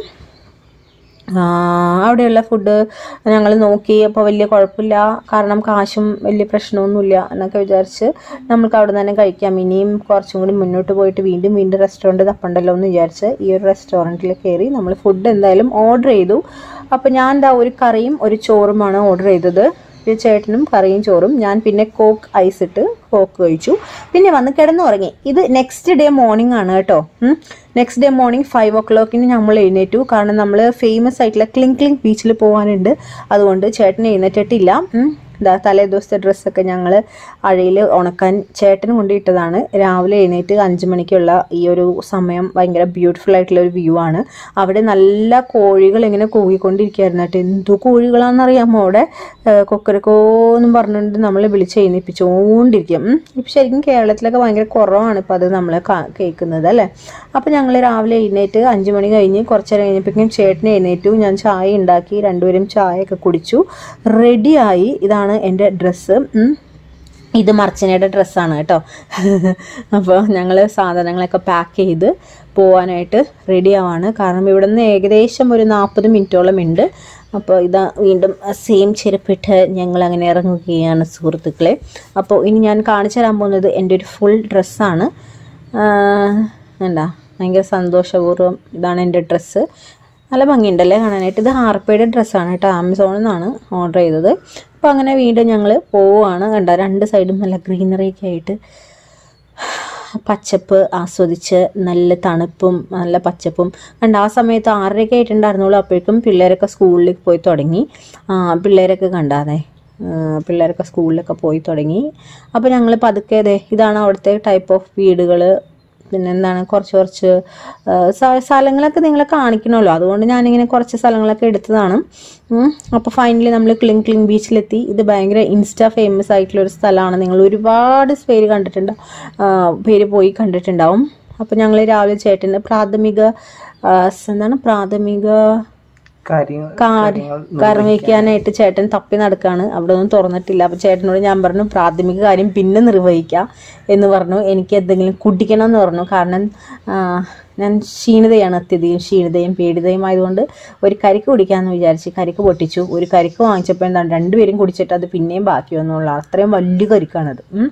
ആ, അവിടെയുള്ള ഫുഡ് ഞങ്ങൾ നോക്കി അപ്പോൾ വലിയ കുഴപ്പമില്ല കാരണം കാശും വലിയ പ്രശ്നമൊന്നുമില്ല എന്നൊക്കെ വിചാരിച്ച് നമുക്ക് അവിടെ തന്നെ കഴിക്കാം ഇനിയും കുറച്ചും കൂടി മുന്നോട്ട് പോയിട്ട് വീണ്ടും വീണ്ടും റെസ്റ്റോറൻറ്റ് തപ്പണ്ടല്ലോ എന്ന് വിചാരിച്ച് ഈ ഒരു റെസ്റ്റോറൻറ്റിൽ കയറി നമ്മൾ ഫുഡ് എന്തായാലും ഓർഡർ ചെയ്തു അപ്പോൾ ഞാൻ എന്താ ഒരു കറിയും ഒരു ചോറുമാണ് ഓർഡർ ചെയ്തത് ഒരു ചേട്ടനും കറിയും ചോറും ഞാൻ പിന്നെ കോക്ക് ഐസ് ഇട്ട് കോക്ക് കഴിച്ചു പിന്നെ വന്ന് കിടന്നുറങ്ങി ഇത് നെക്സ്റ്റ് ഡേ മോർണിംഗ് ആണ് കേട്ടോ നെക്സ്റ്റ് ഡേ മോർണിംഗ് ഫൈവ് ഓ ക്ലോക്കിന് നമ്മൾ എഴുന്നേറ്റു കാരണം നമ്മൾ ഫേമസ് ആയിട്ടുള്ള ക്ലിങ് ക്ലിങ് ബീച്ചിൽ പോകാനുണ്ട് അതുകൊണ്ട് ചേട്ടൻ എഴുന്നേറ്റിട്ടില്ല ഉം. ദാ തലേ ദിവസത്തെ ഡ്രസ്സൊക്കെ ഞങ്ങൾ അഴയിൽ ഉണക്കാൻ ചേട്ടൻ കൊണ്ടിട്ടതാണ് രാവിലെ എഴുന്നേറ്റ് അഞ്ച് മണിക്കുള്ള ഈ ഒരു സമയം ഭയങ്കര ബ്യൂട്ടിഫുൾ ആയിട്ടുള്ള ഒരു വ്യൂ ആണ് അവിടെ നല്ല കോഴികൾ ഇങ്ങനെ കൂകിക്കൊണ്ടിരിക്കുകയായിരുന്നു കേട്ടോ എന്തോ കോഴികളാണെന്നറിയാമോ അവിടെ കൊക്കരക്കോ എന്നും പറഞ്ഞുകൊണ്ട് നമ്മൾ വിളിച്ച് എഴുന്നേപ്പിച്ചുകൊണ്ടിരിക്കും ഉം. ഇപ്പം ശരിക്കും കേരളത്തിലൊക്കെ ഭയങ്കര കുറവാണ് ഇപ്പം അത് നമ്മൾ കേൾക്കുന്നത് അല്ലേ അപ്പം ഞങ്ങൾ രാവിലെ എഴുന്നേറ്റ് അഞ്ച് മണി കഴിഞ്ഞ് കുറച്ച് നേരം കഴിഞ്ഞപ്പോഴേക്കും ചേട്ടൻ എഴുന്നേറ്റു ഞാൻ ചായ ഉണ്ടാക്കി രണ്ടുപേരും ചായയൊക്കെ കുടിച്ചു റെഡിയായി ഇതാണ് എൻ്റെ ഡ്രസ്സ് ഇത് മർച്ചനയുടെ ഡ്രസ്സാണ് കേട്ടോ അപ്പോൾ ഞങ്ങൾ സാധനങ്ങളൊക്കെ പാക്ക് ചെയ്ത് പോകാനായിട്ട് റെഡി ആവാണ് കാരണം ഇവിടെ നിന്ന് ഏകദേശം ഒരു നാൽപ്പത് മിനിറ്റോളം ഉണ്ട് അപ്പോൾ ഇതാ വീണ്ടും സെയിം ചെരുപ്പിട്ട് ഞങ്ങൾ അങ്ങനെ ഇറങ്ങുകയാണ് സുഹൃത്തുക്കളെ അപ്പോൾ ഇനി ഞാൻ കാണിച്ചു തരാൻ പോകുന്നത് എൻ്റെ ഒരു ഫുൾ ഡ്രസ്സാണ് എന്താ ഭയങ്കര സന്തോഷപൂർവ്വം ഇതാണ് എൻ്റെ ഡ്രസ്സ് നല്ല ഭംഗിയുണ്ടല്ലേ കാണാനായിട്ട് ഇത് ഹാർപ്പയുടെ ഡ്രസ്സാണ് കേട്ടോ ആമസോണിൽ നിന്നാണ് ഓർഡർ ചെയ്തത് അപ്പോൾ അങ്ങനെ വീണ്ടും ഞങ്ങൾ പോവുകയാണ് കണ്ട രണ്ട് സൈഡും നല്ല ഗ്രീനറിയൊക്കെ ആയിട്ട് പച്ചപ്പ് ആസ്വദിച്ച് നല്ല തണുപ്പും നല്ല പച്ചപ്പും കണ്ട ആ സമയത്ത് ആറരയൊക്കെ ആയിട്ടുണ്ടായിരുന്നുള്ളൂ അപ്പോഴേക്കും പിള്ളേരൊക്കെ സ്കൂളിലേക്ക് പോയി തുടങ്ങി ആ, പിള്ളേരൊക്കെ കണ്ടാതെ പിള്ളേരൊക്കെ സ്കൂളിലൊക്കെ പോയി തുടങ്ങി അപ്പോൾ ഞങ്ങൾ പതുക്കെ അതെ ഇതാണ് അവിടുത്തെ ടൈപ്പ് ഓഫ് വീടുകൾ പിന്നെ എന്താണ് കുറച്ച് കുറച്ച് ആ, സ്ഥ- സ്ഥലങ്ങളൊക്കെ നിങ്ങളെ കാണിക്കണമല്ലോ അതുകൊണ്ട് ഞാനിങ്ങനെ കുറച്ച് സ്ഥലങ്ങളൊക്കെ എടുത്തതാണ് അപ്പോൾ ഫൈനലി നമ്മൾ ക്ലിങ് ക്ലിങ് ബീച്ചിലെത്തി ഇത് ഭയങ്കര ഇൻസ്റ്റാ ഫേമസ് ആയിട്ടുള്ള ഒരു സ്ഥലമാണ് നിങ്ങൾ ഒരുപാട് പേര് കണ്ടിട്ടുണ്ട് ആ, പേര് പോയി കണ്ടിട്ടുണ്ടാവും അപ്പോൾ ഞങ്ങൾ രാവിലെ ചേട്ടന് പ്രാഥമിക ആ, എന്താണ് പ്രാഥമിക കാര്യങ്ങൾ കാര്യം കറി വയ്ക്കാനായിട്ട് ചേട്ടൻ തപ്പി നടക്കാണ് അവിടെ ഒന്നും തുറന്നിട്ടില്ല അപ്പൊ ചേട്ടനോട് ഞാൻ പറഞ്ഞു പ്രാഥമിക കാര്യം പിന്നെ നിർവഹിക്കാം എന്ന് പറഞ്ഞു എനിക്ക് എന്തെങ്കിലും കുടിക്കണം എന്ന് പറഞ്ഞു കാരണം ആ, ഞാൻ ക്ഷീണിതയാണ് അത്യധികം ക്ഷീണിതയും പീഡിതയും ആയതുകൊണ്ട് ഒരു കരിക്ക് കുടിക്കാമെന്ന് വിചാരിച്ച് കരിക്ക് പൊട്ടിച്ചു ഒരു കരിക്ക് വാങ്ങിച്ചപ്പോൾ എന്താണ് രണ്ടുപേരും കുടിച്ചിട്ട് അത് പിന്നെയും ബാക്കി വന്നുള്ള അത്രയും വലിയ കരിക്കാണത് ഉം.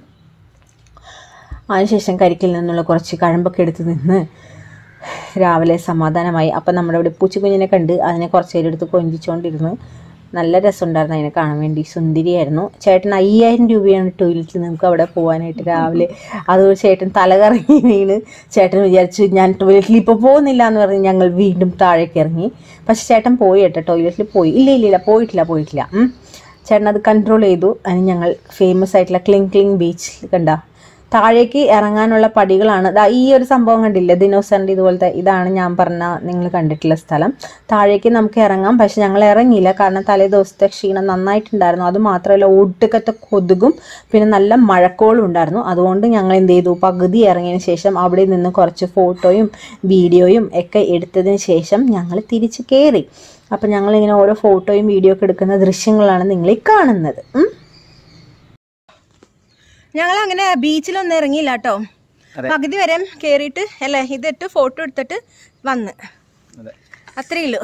അതിനുശേഷം കരിക്കിൽ നിന്നുള്ള കുറച്ച് കഴമ്പൊക്കെ എടുത്ത് നിന്ന് രാവിലെ സമാധാനമായി അപ്പം നമ്മുടെ ഇവിടെ പൂച്ചക്കുഞ്ഞിനെ കണ്ട് അതിനെ കുറച്ച് നേരം എടുത്ത് കൊഞ്ചിച്ചുകൊണ്ടിരുന്നു നല്ല രസമുണ്ടായിരുന്നു അതിനെ കാണാൻ വേണ്ടി സുന്ദരിയായിരുന്നു ചേട്ടൻ അയ്യായിരം രൂപയാണ് ടോയ്ലറ്റിൽ നമുക്ക് അവിടെ പോകാനായിട്ട് രാവിലെ അത് ചേട്ടൻ തലകറങ്ങി വീണ് ചേട്ടൻ വിചാരിച്ചു ഞാൻ ടോയ്ലറ്റിൽ ഇപ്പോൾ പോകുന്നില്ല എന്ന് പറഞ്ഞ് ഞങ്ങൾ വീണ്ടും താഴേക്ക് ഇറങ്ങി പക്ഷെ ചേട്ടൻ പോയി കേട്ടോ ടോയ്ലറ്റിൽ പോയി ഇല്ല ഇല്ല ഇല്ല പോയിട്ടില്ല പോയിട്ടില്ല ഉം. ചേട്ടൻ അത് കൺട്രോൾ ചെയ്തു അതിന് ഞങ്ങൾ ഫേമസ് ആയിട്ടുള്ള ക്ലിങ് ക്ലിങ് ബീച്ച് കണ്ട താഴേക്ക് ഇറങ്ങാനുള്ള പടികളാണ് ദാ ഈ ഒരു സംഭവം കണ്ടില്ലേ ദിനോസറിൻ്റെ ഇതുപോലത്തെ ഇതാണ് ഞാൻ പറഞ്ഞ നിങ്ങൾ കണ്ടിട്ടുള്ള സ്ഥലം താഴേക്ക് നമുക്ക് ഇറങ്ങാം പക്ഷെ ഞങ്ങൾ ഇറങ്ങിയില്ല കാരണം തലേ ദിവസത്തെ ക്ഷീണം നന്നായിട്ടുണ്ടായിരുന്നു അത് മാത്രമല്ല ഒടുക്കത്തെ കൊതുകും പിന്നെ നല്ല മഴക്കോളും ഉണ്ടായിരുന്നു അതുകൊണ്ട് ഞങ്ങൾ എന്ത് ചെയ്തു പകുതി ഇറങ്ങിയതിന് ശേഷം അവിടെ നിന്ന് കുറച്ച് ഫോട്ടോയും വീഡിയോയും ഒക്കെ എടുത്തതിന് ശേഷം ഞങ്ങൾ തിരിച്ച് കയറി അപ്പം ഞങ്ങളിങ്ങനെ ഓരോ ഫോട്ടോയും വീഡിയോ ഒക്കെ എടുക്കുന്ന ദൃശ്യങ്ങളാണ് നിങ്ങൾ ഈ കാണുന്നത് ഉം. ഞങ്ങൾ അങ്ങനെ ബീച്ചിലൊന്നും ഇറങ്ങിയില്ല കേട്ടോ പകുതി വരെ കേറിയിട്ട് അല്ലേ ഇതിട്ട് ഫോട്ടോ എടുത്തിട്ട് വന്ന് അതെ അത്രേ ഉള്ളൂ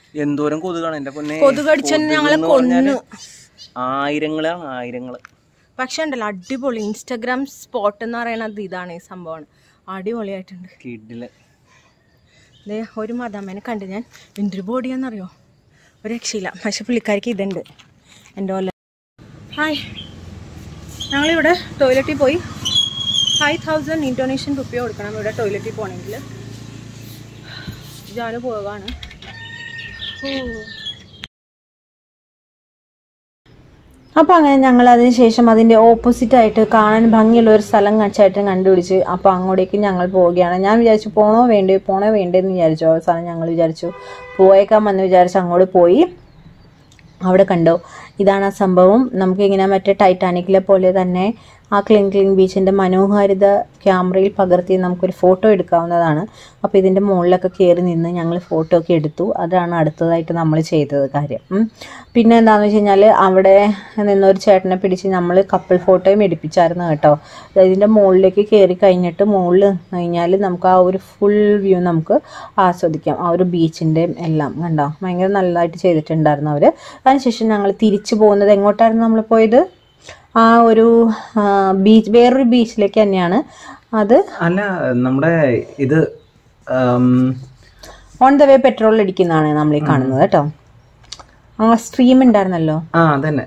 എന്തോരം കൊതുകാണ് എന്റെ പൊന്നെ കൊതുക് കടിച്ചെന്ന് ഞങ്ങളെ കൊതുകെന്ന് പറഞ്ഞാല് കൊന്നു ആയിരങ്ങളാണ് ആയിരങ്ങള് പക്ഷെ ഉണ്ടല്ലോ അടിപൊളി ഇൻസ്റ്റഗ്രാം സ്പോട്ട് എന്ന് പറയുന്നത് ഇതാണ് ഈ സംഭവമാണ് അടിപൊളിയായിട്ടുണ്ട് കിഡില് ദേ ഒരു മദാമ്മേനെ കണ്ട് ഞാൻ എന്തൊരു ബോഡിയാണെന്നറിയോ ഒരു രക്ഷയില്ല പക്ഷെ പുള്ളിക്കാരിക്ക് ഇതുണ്ട് എൻ്റെ പോലെ ഹായ് ഞങ്ങളിവിടെ ടോയ്ലറ്റിൽ പോയി ഫൈവ് തൗസൻഡ് ഇൻഡോനേഷ്യൻ റുപ്യ കൊടുക്കണം ഇവിടെ ടോയ്ലറ്റിൽ പോകണമെങ്കിൽ ജാനു പോകാണ് ഓ അപ്പോൾ അങ്ങനെ ഞങ്ങൾ അതിന് ശേഷം അതിൻ്റെ ഓപ്പോസിറ്റ് ആയിട്ട് കാണാൻ ഭംഗിയുള്ള ഒരു സ്ഥലം ക- ചേട്ടൻ കണ്ടുപിടിച്ച് അപ്പോൾ അങ്ങോട്ടേക്ക് ഞങ്ങൾ പോവുകയാണ് ഞാൻ വിചാരിച്ചു പോണോ വേണ്ടേ പോണോ വേണ്ടേ എന്ന് വിചാരിച്ചു അവസാനം ഞങ്ങൾ വിചാരിച്ചു പോയേക്കാമെന്ന് വിചാരിച്ച് അങ്ങോട്ട് പോയി അവിടെ കണ്ടോ ഇതാണ് ആ സംഭവം നമുക്ക് ഇങ്ങനെ മറ്റേ ടൈറ്റാനിക്കിലെ പോലെ തന്നെ ആ ക്ലീൻ ക്ലീൻ ബീച്ചിൻ്റെ മനോഹാരിത ക്യാമറയിൽ പകർത്തി നമുക്കൊരു ഫോട്ടോ എടുക്കാവുന്നതാണ് അപ്പോൾ ഇതിൻ്റെ മുകളിലൊക്കെ കയറി നിന്ന് ഞങ്ങൾ ഫോട്ടോ ഒക്കെ എടുത്തു അതാണ് അടുത്തതായിട്ട് നമ്മൾ ചെയ്തത് കാര്യം ഉം. പിന്നെ എന്താണെന്ന് വെച്ച് കഴിഞ്ഞാൽ അവിടെ നിന്നൊരു ചേട്ടനെ പിടിച്ച് നമ്മൾ കപ്പിൾ ഫോട്ടോയും എടുപ്പിച്ചായിരുന്നു കേട്ടോ ഇതിൻ്റെ മുകളിലേക്ക് കയറി കഴിഞ്ഞിട്ട് മുകളിൽ കഴിഞ്ഞാൽ നമുക്ക് ആ ഒരു ഫുൾ വ്യൂ നമുക്ക് ആസ്വദിക്കാം ആ ഒരു ബീച്ചിൻ്റെയും എല്ലാം കണ്ടോ ഭയങ്കര നല്ലതായിട്ട് ചെയ്തിട്ടുണ്ടായിരുന്നു അവർ അതിനുശേഷം ഞങ്ങൾ തിരിച്ചു പോകുന്നത് എങ്ങോട്ടായിരുന്നു നമ്മൾ പോയത് ആ ഒരു ബീച്ച് വേറൊരു ബീച്ചിലേക്ക് തന്നെയാണ് അത് അല്ല നമ്മുടെ ഇത് ഉം, ഓൺ ദ വേ പെട്രോൾ അടിക്കുന്നതാണ് നമ്മൾ ഈ കാണുന്നത് കേട്ടോ ആ സ്ട്രീം ഉണ്ടായിരുന്നല്ലോ ആ അതന്നെ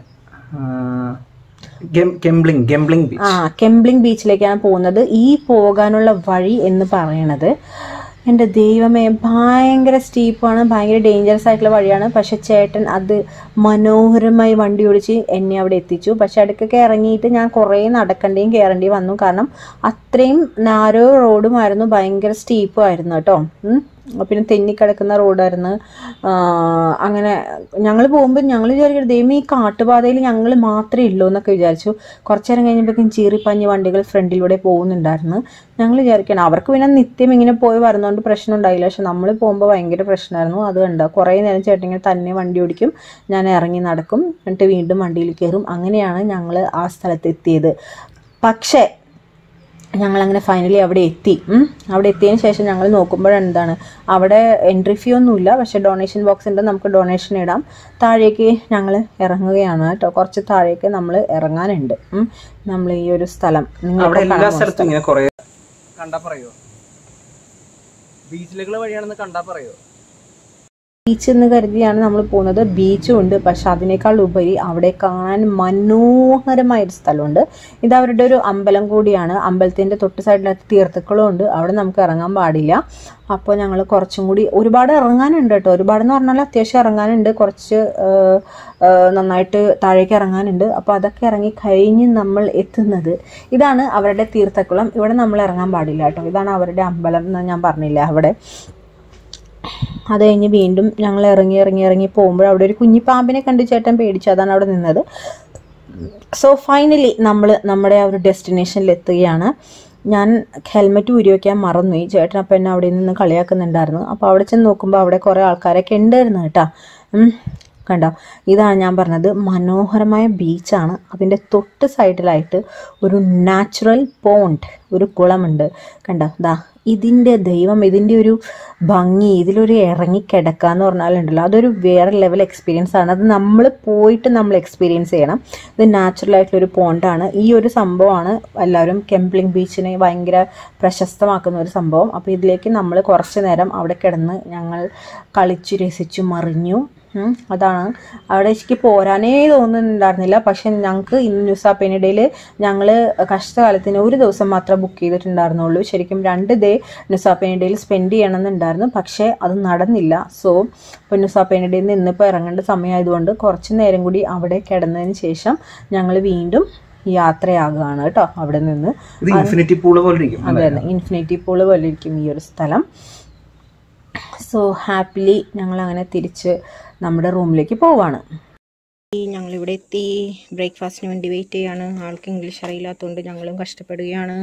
ഗെംബ്ലിംഗ് ഗെംബ്ലിംഗ് ആ ബീച്ച് കെംബ്ലിംഗ് ബീച്ചിലേക്കാണ് പോകുന്നത് ഈ പോകാനുള്ള വഴി എന്ന് പറയണത് എൻ്റെ ദൈവമേ ഭയങ്കര സ്റ്റീപ്പാണ് ഭയങ്കര ഡേഞ്ചറസ് ആയിട്ടുള്ള വഴിയാണ് പക്ഷെ ചേട്ടൻ അത് മനോഹരമായി വണ്ടി ഓടിച്ച് എന്നെ അവിടെ എത്തിച്ചു പക്ഷെ അടുക്കൊക്കെ ഇറങ്ങിയിട്ട് ഞാൻ കുറേ നടക്കേണ്ടിയും കയറേണ്ടിയും വന്നു കാരണം അത്രയും നാരോ റോഡുമായിരുന്നു ഭയങ്കര സ്റ്റീപ്പും ആയിരുന്നു കേട്ടോ ഉം. പിന്നെ തെന്നിക്കിടക്കുന്ന റോഡായിരുന്നു ആ, അങ്ങനെ ഞങ്ങൾ പോകുമ്പോൾ ഞങ്ങൾ വിചാരിക്കുന്നത് ദൈവം ഈ കാട്ടുപാതയിൽ ഞങ്ങൾ മാത്രമേ ഉള്ളൂ എന്നൊക്കെ വിചാരിച്ചു കുറച്ചു നേരം കഴിഞ്ഞപ്പോഴേക്കും ചീറിപ്പഞ്ഞ് വണ്ടികൾ ഫ്രണ്ടിലൂടെ പോകുന്നുണ്ടായിരുന്നു ഞങ്ങൾ വിചാരിക്കണം അവർക്ക് പിന്നെ നിത്യം ഇങ്ങനെ പോയി വരുന്നതുകൊണ്ട് പ്രശ്നം ഉണ്ടായില്ല പക്ഷെ നമ്മൾ പോകുമ്പോൾ ഭയങ്കര പ്രശ്നമായിരുന്നു അത് കണ്ടോ കുറേ നേരം ചേട്ടൻ ഇങ്ങനെ തന്നെ വണ്ടി ഓടിക്കും ഞാൻ ഇറങ്ങി നടക്കും എന്നിട്ട് വീണ്ടും വണ്ടിയിൽ കയറും അങ്ങനെയാണ് ഞങ്ങൾ ആ സ്ഥലത്ത് എത്തിയത് പക്ഷേ ഞങ്ങളങ്ങനെ ഫൈനലി അവിടെ എത്തി ഉം. അവിടെ എത്തിയതിന് ശേഷം ഞങ്ങൾ നോക്കുമ്പോഴെന്താണ് അവിടെ എൻട്രി ഫീ ഒന്നുമില്ല പക്ഷേ ഡൊണേഷൻ ബോക്സ് ഉണ്ട് നമുക്ക് ഡൊണേഷൻ ഇടാം താഴേക്ക് ഞങ്ങൾ ഇറങ്ങുകയാണ് കേട്ടോ കുറച്ച് താഴേക്ക് നമ്മൾ ഇറങ്ങാനുണ്ട് ഉം. നമ്മൾ ഈ ഒരു സ്ഥലം അവിടെ നിങ്ങൾക്ക് എല്ലാ കാണുന്ന സ്ഥലത്തും സ്ഥലം. ഇങ്ങനെ കൊറേ കണ്ടാ പറയോ ബീച്ചിലേക്കുള്ള വഴിയാണെന്ന് കണ്ടാ പറയോ ബീച്ച് എന്ന് കരുതിയാണ് നമ്മൾ പോകുന്നത് ബീച്ചും ഉണ്ട് പക്ഷെ അതിനേക്കാൾ ഉപരി അവിടെ കാണാൻ മനോഹരമായ ഒരു സ്ഥലമുണ്ട് ഇത് അവരുടെ ഒരു അമ്പലം കൂടിയാണ് അമ്പലത്തിൻ്റെ തൊട്ട് സൈഡിലകത്ത് തീർത്ഥക്കളും ഉണ്ട് അവിടെ നമുക്ക് ഇറങ്ങാൻ പാടില്ല അപ്പോൾ ഞങ്ങൾ കുറച്ചും കൂടി ഒരുപാട് ഇറങ്ങാനുണ്ട് കേട്ടോ ഒരുപാടെന്ന് പറഞ്ഞാൽ അത്യാവശ്യം ഇറങ്ങാനുണ്ട് കുറച്ച് ആ, ആ, നന്നായിട്ട് താഴേക്ക് ഇറങ്ങാനുണ്ട് അപ്പോൾ അതൊക്കെ ഇറങ്ങി കഴിഞ്ഞ് നമ്മൾ എത്തുന്നത് ഇതാണ് അവരുടെ തീർത്ഥക്കുളം ഇവിടെ നമ്മൾ ഇറങ്ങാൻ പാടില്ല കേട്ടോ ഇതാണ് അവരുടെ അമ്പലം എന്ന് ഞാൻ പറഞ്ഞില്ല അവിടെ അത് കഴിഞ്ഞ് വീണ്ടും ഞങ്ങൾ ഇറങ്ങി ഇറങ്ങി ഇറങ്ങി പോകുമ്പോൾ അവിടെ ഒരു കുഞ്ഞി പാമ്പിനെ കണ്ട് ചേട്ടൻ പേടിച്ചു അതാണ് അവിടെ നിന്നത് സോ ഫൈനലി നമ്മൾ നമ്മുടെ ആ ഒരു ഡെസ്റ്റിനേഷനിൽ എത്തുകയാണ് ഞാൻ ഹെൽമെറ്റ് ഊരി വയ്ക്കാൻ മറന്നുപോയി ചേട്ടൻ അപ്പം എന്നെ അവിടെ നിന്ന് കളിയാക്കുന്നുണ്ടായിരുന്നു അപ്പോൾ അവിടെ ചെന്ന് നോക്കുമ്പോൾ അവിടെ കുറേ ആൾക്കാരൊക്കെ ഉണ്ടായിരുന്നു കേട്ടോ ഉം. കണ്ടോ ഇതാണ് ഞാൻ പറഞ്ഞത് മനോഹരമായ ബീച്ചാണ് അതിൻ്റെ തൊട്ട് സൈഡിലായിട്ട് ഒരു നാച്ചുറൽ പോണ്ട് ഒരു കുളമുണ്ട് കണ്ടോ ദാ ഇതിൻ്റെ ദൈവം ഇതിൻ്റെ ഒരു ഭംഗി ഇതിലൊരു ഇറങ്ങിക്കിടക്കുക എന്ന് പറഞ്ഞാലുണ്ടല്ലോ അതൊരു വേറെ ലെവൽ എക്സ്പീരിയൻസ് ആണ് അത് നമ്മൾ പോയിട്ട് നമ്മൾ എക്സ്പീരിയൻസ് ചെയ്യണം ഇത് നാച്ചുറൽ ആയിട്ടുള്ളൊരു പോണ്ടാണ് ഈ ഒരു സംഭവമാണ് എല്ലാവരും കെംപ്ലിംഗ് ബീച്ചിനെ ഭയങ്കര പ്രശസ്തമാക്കുന്ന ഒരു സംഭവം അപ്പോൾ ഇതിലേക്ക് നമ്മൾ കുറച്ച് നേരം അവിടെ കിടന്ന് ഞങ്ങൾ കളിച്ചു രസിച്ചു മറിഞ്ഞു ഉം, അതാണ് അവിടെ എനിക്ക് പോരാനേ തോന്നുന്നുണ്ടായിരുന്നില്ല പക്ഷെ ഞങ്ങൾക്ക് ഇന്ന് ന്യൂസാപ്പേനിടയിൽ ഞങ്ങൾ കഷ്ടകാലത്തിന് ഒരു ദിവസം മാത്രമേ ബുക്ക് ചെയ്തിട്ടുണ്ടായിരുന്നുള്ളൂ ശരിക്കും രണ്ട് ഡേ ന്യൂസാപ്പേനിടയിൽ സ്പെൻഡ് ചെയ്യണമെന്നുണ്ടായിരുന്നു പക്ഷേ അത് നടന്നില്ല സോ ഇപ്പോൾ ന്യൂസാപ്പേനിടയിൽ നിന്ന് ഇന്നിപ്പോൾ ഇറങ്ങേണ്ട സമയമായതുകൊണ്ട് കുറച്ച് നേരം കൂടി അവിടെ കിടന്നതിന് ശേഷം ഞങ്ങൾ വീണ്ടും യാത്രയാകുകയാണ് കേട്ടോ അവിടെ നിന്ന് ഇത് ഇൻഫിനിറ്റി പൂള് പോലെ ഇരിക്കും അതെ അതെ ഇൻഫിനിറ്റി പൂള് പോലെ ഇരിക്കും ഈ ഒരു സ്ഥലം സോ ഹാപ്പിലി ഞങ്ങൾ അങ്ങനെ തിരിച്ച് നമ്മുടെ റൂമിലേക്ക് പോവാണ് ഞങ്ങളിവിടെ എത്തി ബ്രേക്ക്ഫാസ്റ്റിന് വേണ്ടി വെയിറ്റ് ചെയ്യാണ് ആൾക്ക് ഇംഗ്ലീഷ് അറിയില്ലാത്തതുകൊണ്ട് ഞങ്ങളും കഷ്ടപ്പെടുകയാണ്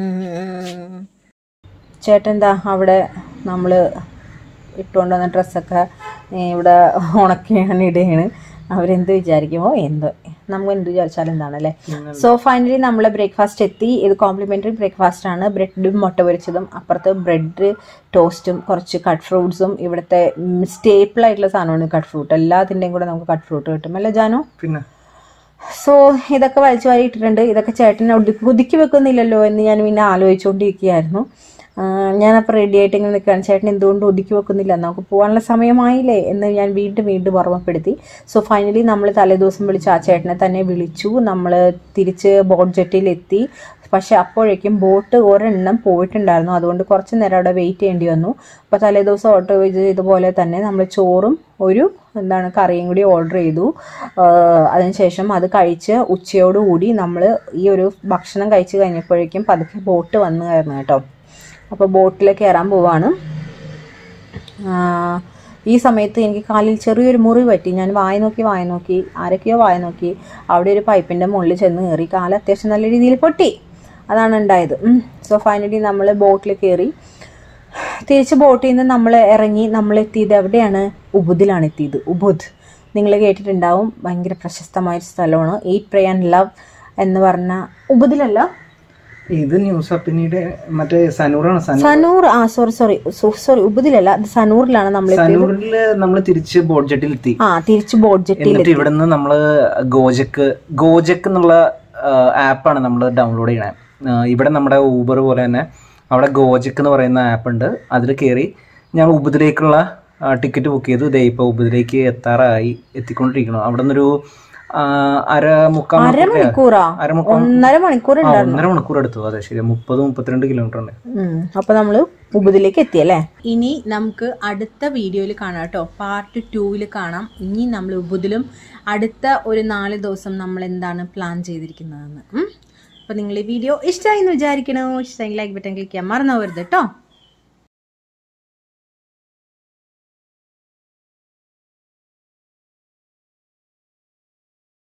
ചേട്ടൻ എന്താ അവിടെ നമ്മൾ ഇട്ടുകൊണ്ട് വന്ന ഡ്രസ്സൊക്കെ ഇവിടെ ഉണക്കിയാണ് ഇടുകയാണ് അവരെന്ത് വിചാരിക്കുമോ എന്തോ നമുക്ക് എന്ത് വിചാരിച്ചാലും എന്താണല്ലേ സോ ഫൈനലി നമ്മളെ ബ്രേക്ക്ഫാസ്റ്റ് എത്തി ഇത് കോംപ്ലിമെൻ്ററി ബ്രേക്ക്ഫാസ്റ്റ് ആണ് ബ്രെഡും മുട്ട പൊരിച്ചതും അപ്പുറത്ത് ബ്രെഡ് ടോസ്റ്റും കുറച്ച് കട്ട് ഫ്രൂട്ട്സും ഇവിടുത്തെ സ്റ്റേപ്പിൾ ആയിട്ടുള്ള സാധനമാണ് കട്ട് ഫ്രൂട്ട് എല്ലാത്തിൻ്റെയും കൂടെ നമുക്ക് കട്ട് ഫ്രൂട്ട് കിട്ടും അല്ലേ ജാനു പിന്നെ സോ ഇതൊക്കെ വലിച്ചു വാരി ഇട്ടിട്ടുണ്ട് ഇതൊക്കെ ചേട്ടൻ ഒതുക്കി ഒതുക്കി വെക്കുന്നില്ലല്ലോ എന്ന് ഞാൻ പിന്നെ ആലോചിച്ചുകൊണ്ടിരിക്കുകയായിരുന്നു ഞാനപ്പോൾ റെഡി ആയിട്ട് ഇങ്ങനെ നിൽക്കുകയാണ് ചേട്ടൻ എന്തുകൊണ്ട് ഒതുക്കി വെക്കുന്നില്ല നമുക്ക് പോകാനുള്ള സമയമായില്ലേ എന്ന് ഞാൻ വീണ്ടും വീണ്ടും ഓർമ്മപ്പെടുത്തി സോ ഫൈനലി നമ്മൾ തലേദിവസം വിളിച്ച് ആ ചേട്ടനെ തന്നെ വിളിച്ചു നമ്മൾ തിരിച്ച് ബോട്ട് ജെട്ടിയിലെത്തി പക്ഷെ അപ്പോഴേക്കും ബോട്ട് ഒരെണ്ണം പോയിട്ടുണ്ടായിരുന്നു അതുകൊണ്ട് കുറച്ച് നേരം അവിടെ വെയിറ്റ് ചെയ്യേണ്ടി വന്നു അപ്പോൾ തലേദിവസം ഓട്ടോ ഇതുപോലെ തന്നെ നമ്മൾ ചോറും ഒരു എന്താണ് കറിയും കൂടി ഓർഡർ ചെയ്തു ആഹ് അതിനുശേഷം അത് കഴിച്ച് ഉച്ചയോടുകൂടി നമ്മൾ ഈ ഒരു ഭക്ഷണം കഴിച്ച് കഴിഞ്ഞപ്പോഴേക്കും പതുക്കെ ബോട്ട് വന്നു കയറുന്നു കേട്ടോ അപ്പോൾ ബോട്ടിൽ കയറാൻ പോവാണ് ആഹ് ഈ സമയത്ത് എനിക്ക് കാലിൽ ചെറിയൊരു മുറി പറ്റി ഞാൻ വായ നോക്കി വായ നോക്കി ആരൊക്കെയോ വായ നോക്കി അവിടെ ഒരു പൈപ്പിൻ്റെ മുകളിൽ ചെന്ന് കയറി കാല് അത്യാവശ്യം നല്ല രീതിയിൽ പൊട്ടി അതാണ് ഉണ്ടായത് സോ ഫൈനലി നമ്മൾ ബോട്ടിൽ കയറി തിരിച്ച് ബോട്ടിൽ നിന്ന് നമ്മൾ ഇറങ്ങി നമ്മൾ എത്തിയത് എവിടെയാണ് ഉബുദിലാണ് എത്തിയത് ഉബുദ് നിങ്ങൾ കേട്ടിട്ടുണ്ടാവും ഭയങ്കര പ്രശസ്തമായ ഒരു സ്ഥലമാണ് ഈറ്റ് പ്രേ ആൻഡ് ലവ് എന്ന് പറഞ്ഞ ഉബുദിലല്ല ഇത് ന്യൂസ് പിന്നീട് മറ്റേ സനൂറാണ് സനൂർ സനൂർ ആ സോറി സോറി സോറി ഉബുദിലല്ല അത് സനൂറിലാണ് നമ്മൾ എത്തിയത് സനൂറിൽ നമ്മൾ തിരിച്ച് ബോട്ട് ജെട്ടിൽ എത്തി ആ തിരിച്ച് ബോട്ട് ജെട്ടിയിൽ എന്നിട്ട് ഇവിടുന്ന് നമ്മള് ഗോജക്ക് ഗോജക്ക് എന്നുള്ള ആപ്പാണ് നമ്മൾ ഡൗൺലോഡ് ചെയ്യണേ ആ, ഇവിടെ നമ്മുടെ ഊബർ പോലെ തന്നെ അവിടെ ഗോജക്ക് എന്ന് പറയുന്ന ആപ്പ് ഉണ്ട് അതിൽ കയറി ഞങ്ങൾ ഉബുദിലേക്കുള്ള ടിക്കറ്റ് ബുക്ക് ചെയ്തു ദേ ഇപ്പോൾ ഉബുദിലേക്ക് എത്താറായി എത്തിക്കൊണ്ടിരിക്കണം അവിടെ നിന്നൊരു അര മുക്കാൽ മണിക്കൂർ അരമണിക്കൂറാ അരമുക്കാൽ ഒന്നര മണിക്കൂർ ആ, ഉണ്ടായിരുന്നു ഒന്നര മണിക്കൂർ എടുത്തു അതെ ശരി മുപ്പത് മുപ്പത്തിരണ്ട് കിലോമീറ്റർ ഉണ്ട് ഉം. അപ്പൊ നമ്മള് ഉബുദിലേക്ക് എത്തിയല്ലേ ഇനി നമുക്ക് അടുത്ത വീഡിയോയിൽ കാണാം കേട്ടോ പാർട്ട് ടൂവിൽ കാണാം ഇനി നമ്മൾ ഉബുദിലും അടുത്ത ഒരു നാല് ദിവസം നമ്മൾ എന്താണ് പ്ലാൻ ചെയ്തിരിക്കുന്നതെന്ന് ഉം. അപ്പൊ നിങ്ങൾ ഈ വീഡിയോ ഇഷ്ടമായി എന്ന് വിചാരിക്കണോ ഇഷ്ടമെങ്കിൽ ലൈക്ക് ബട്ടൺ ക്ലിക്ക് ചെയ്യാൻ മറന്നു പോകരുത് കേട്ടോ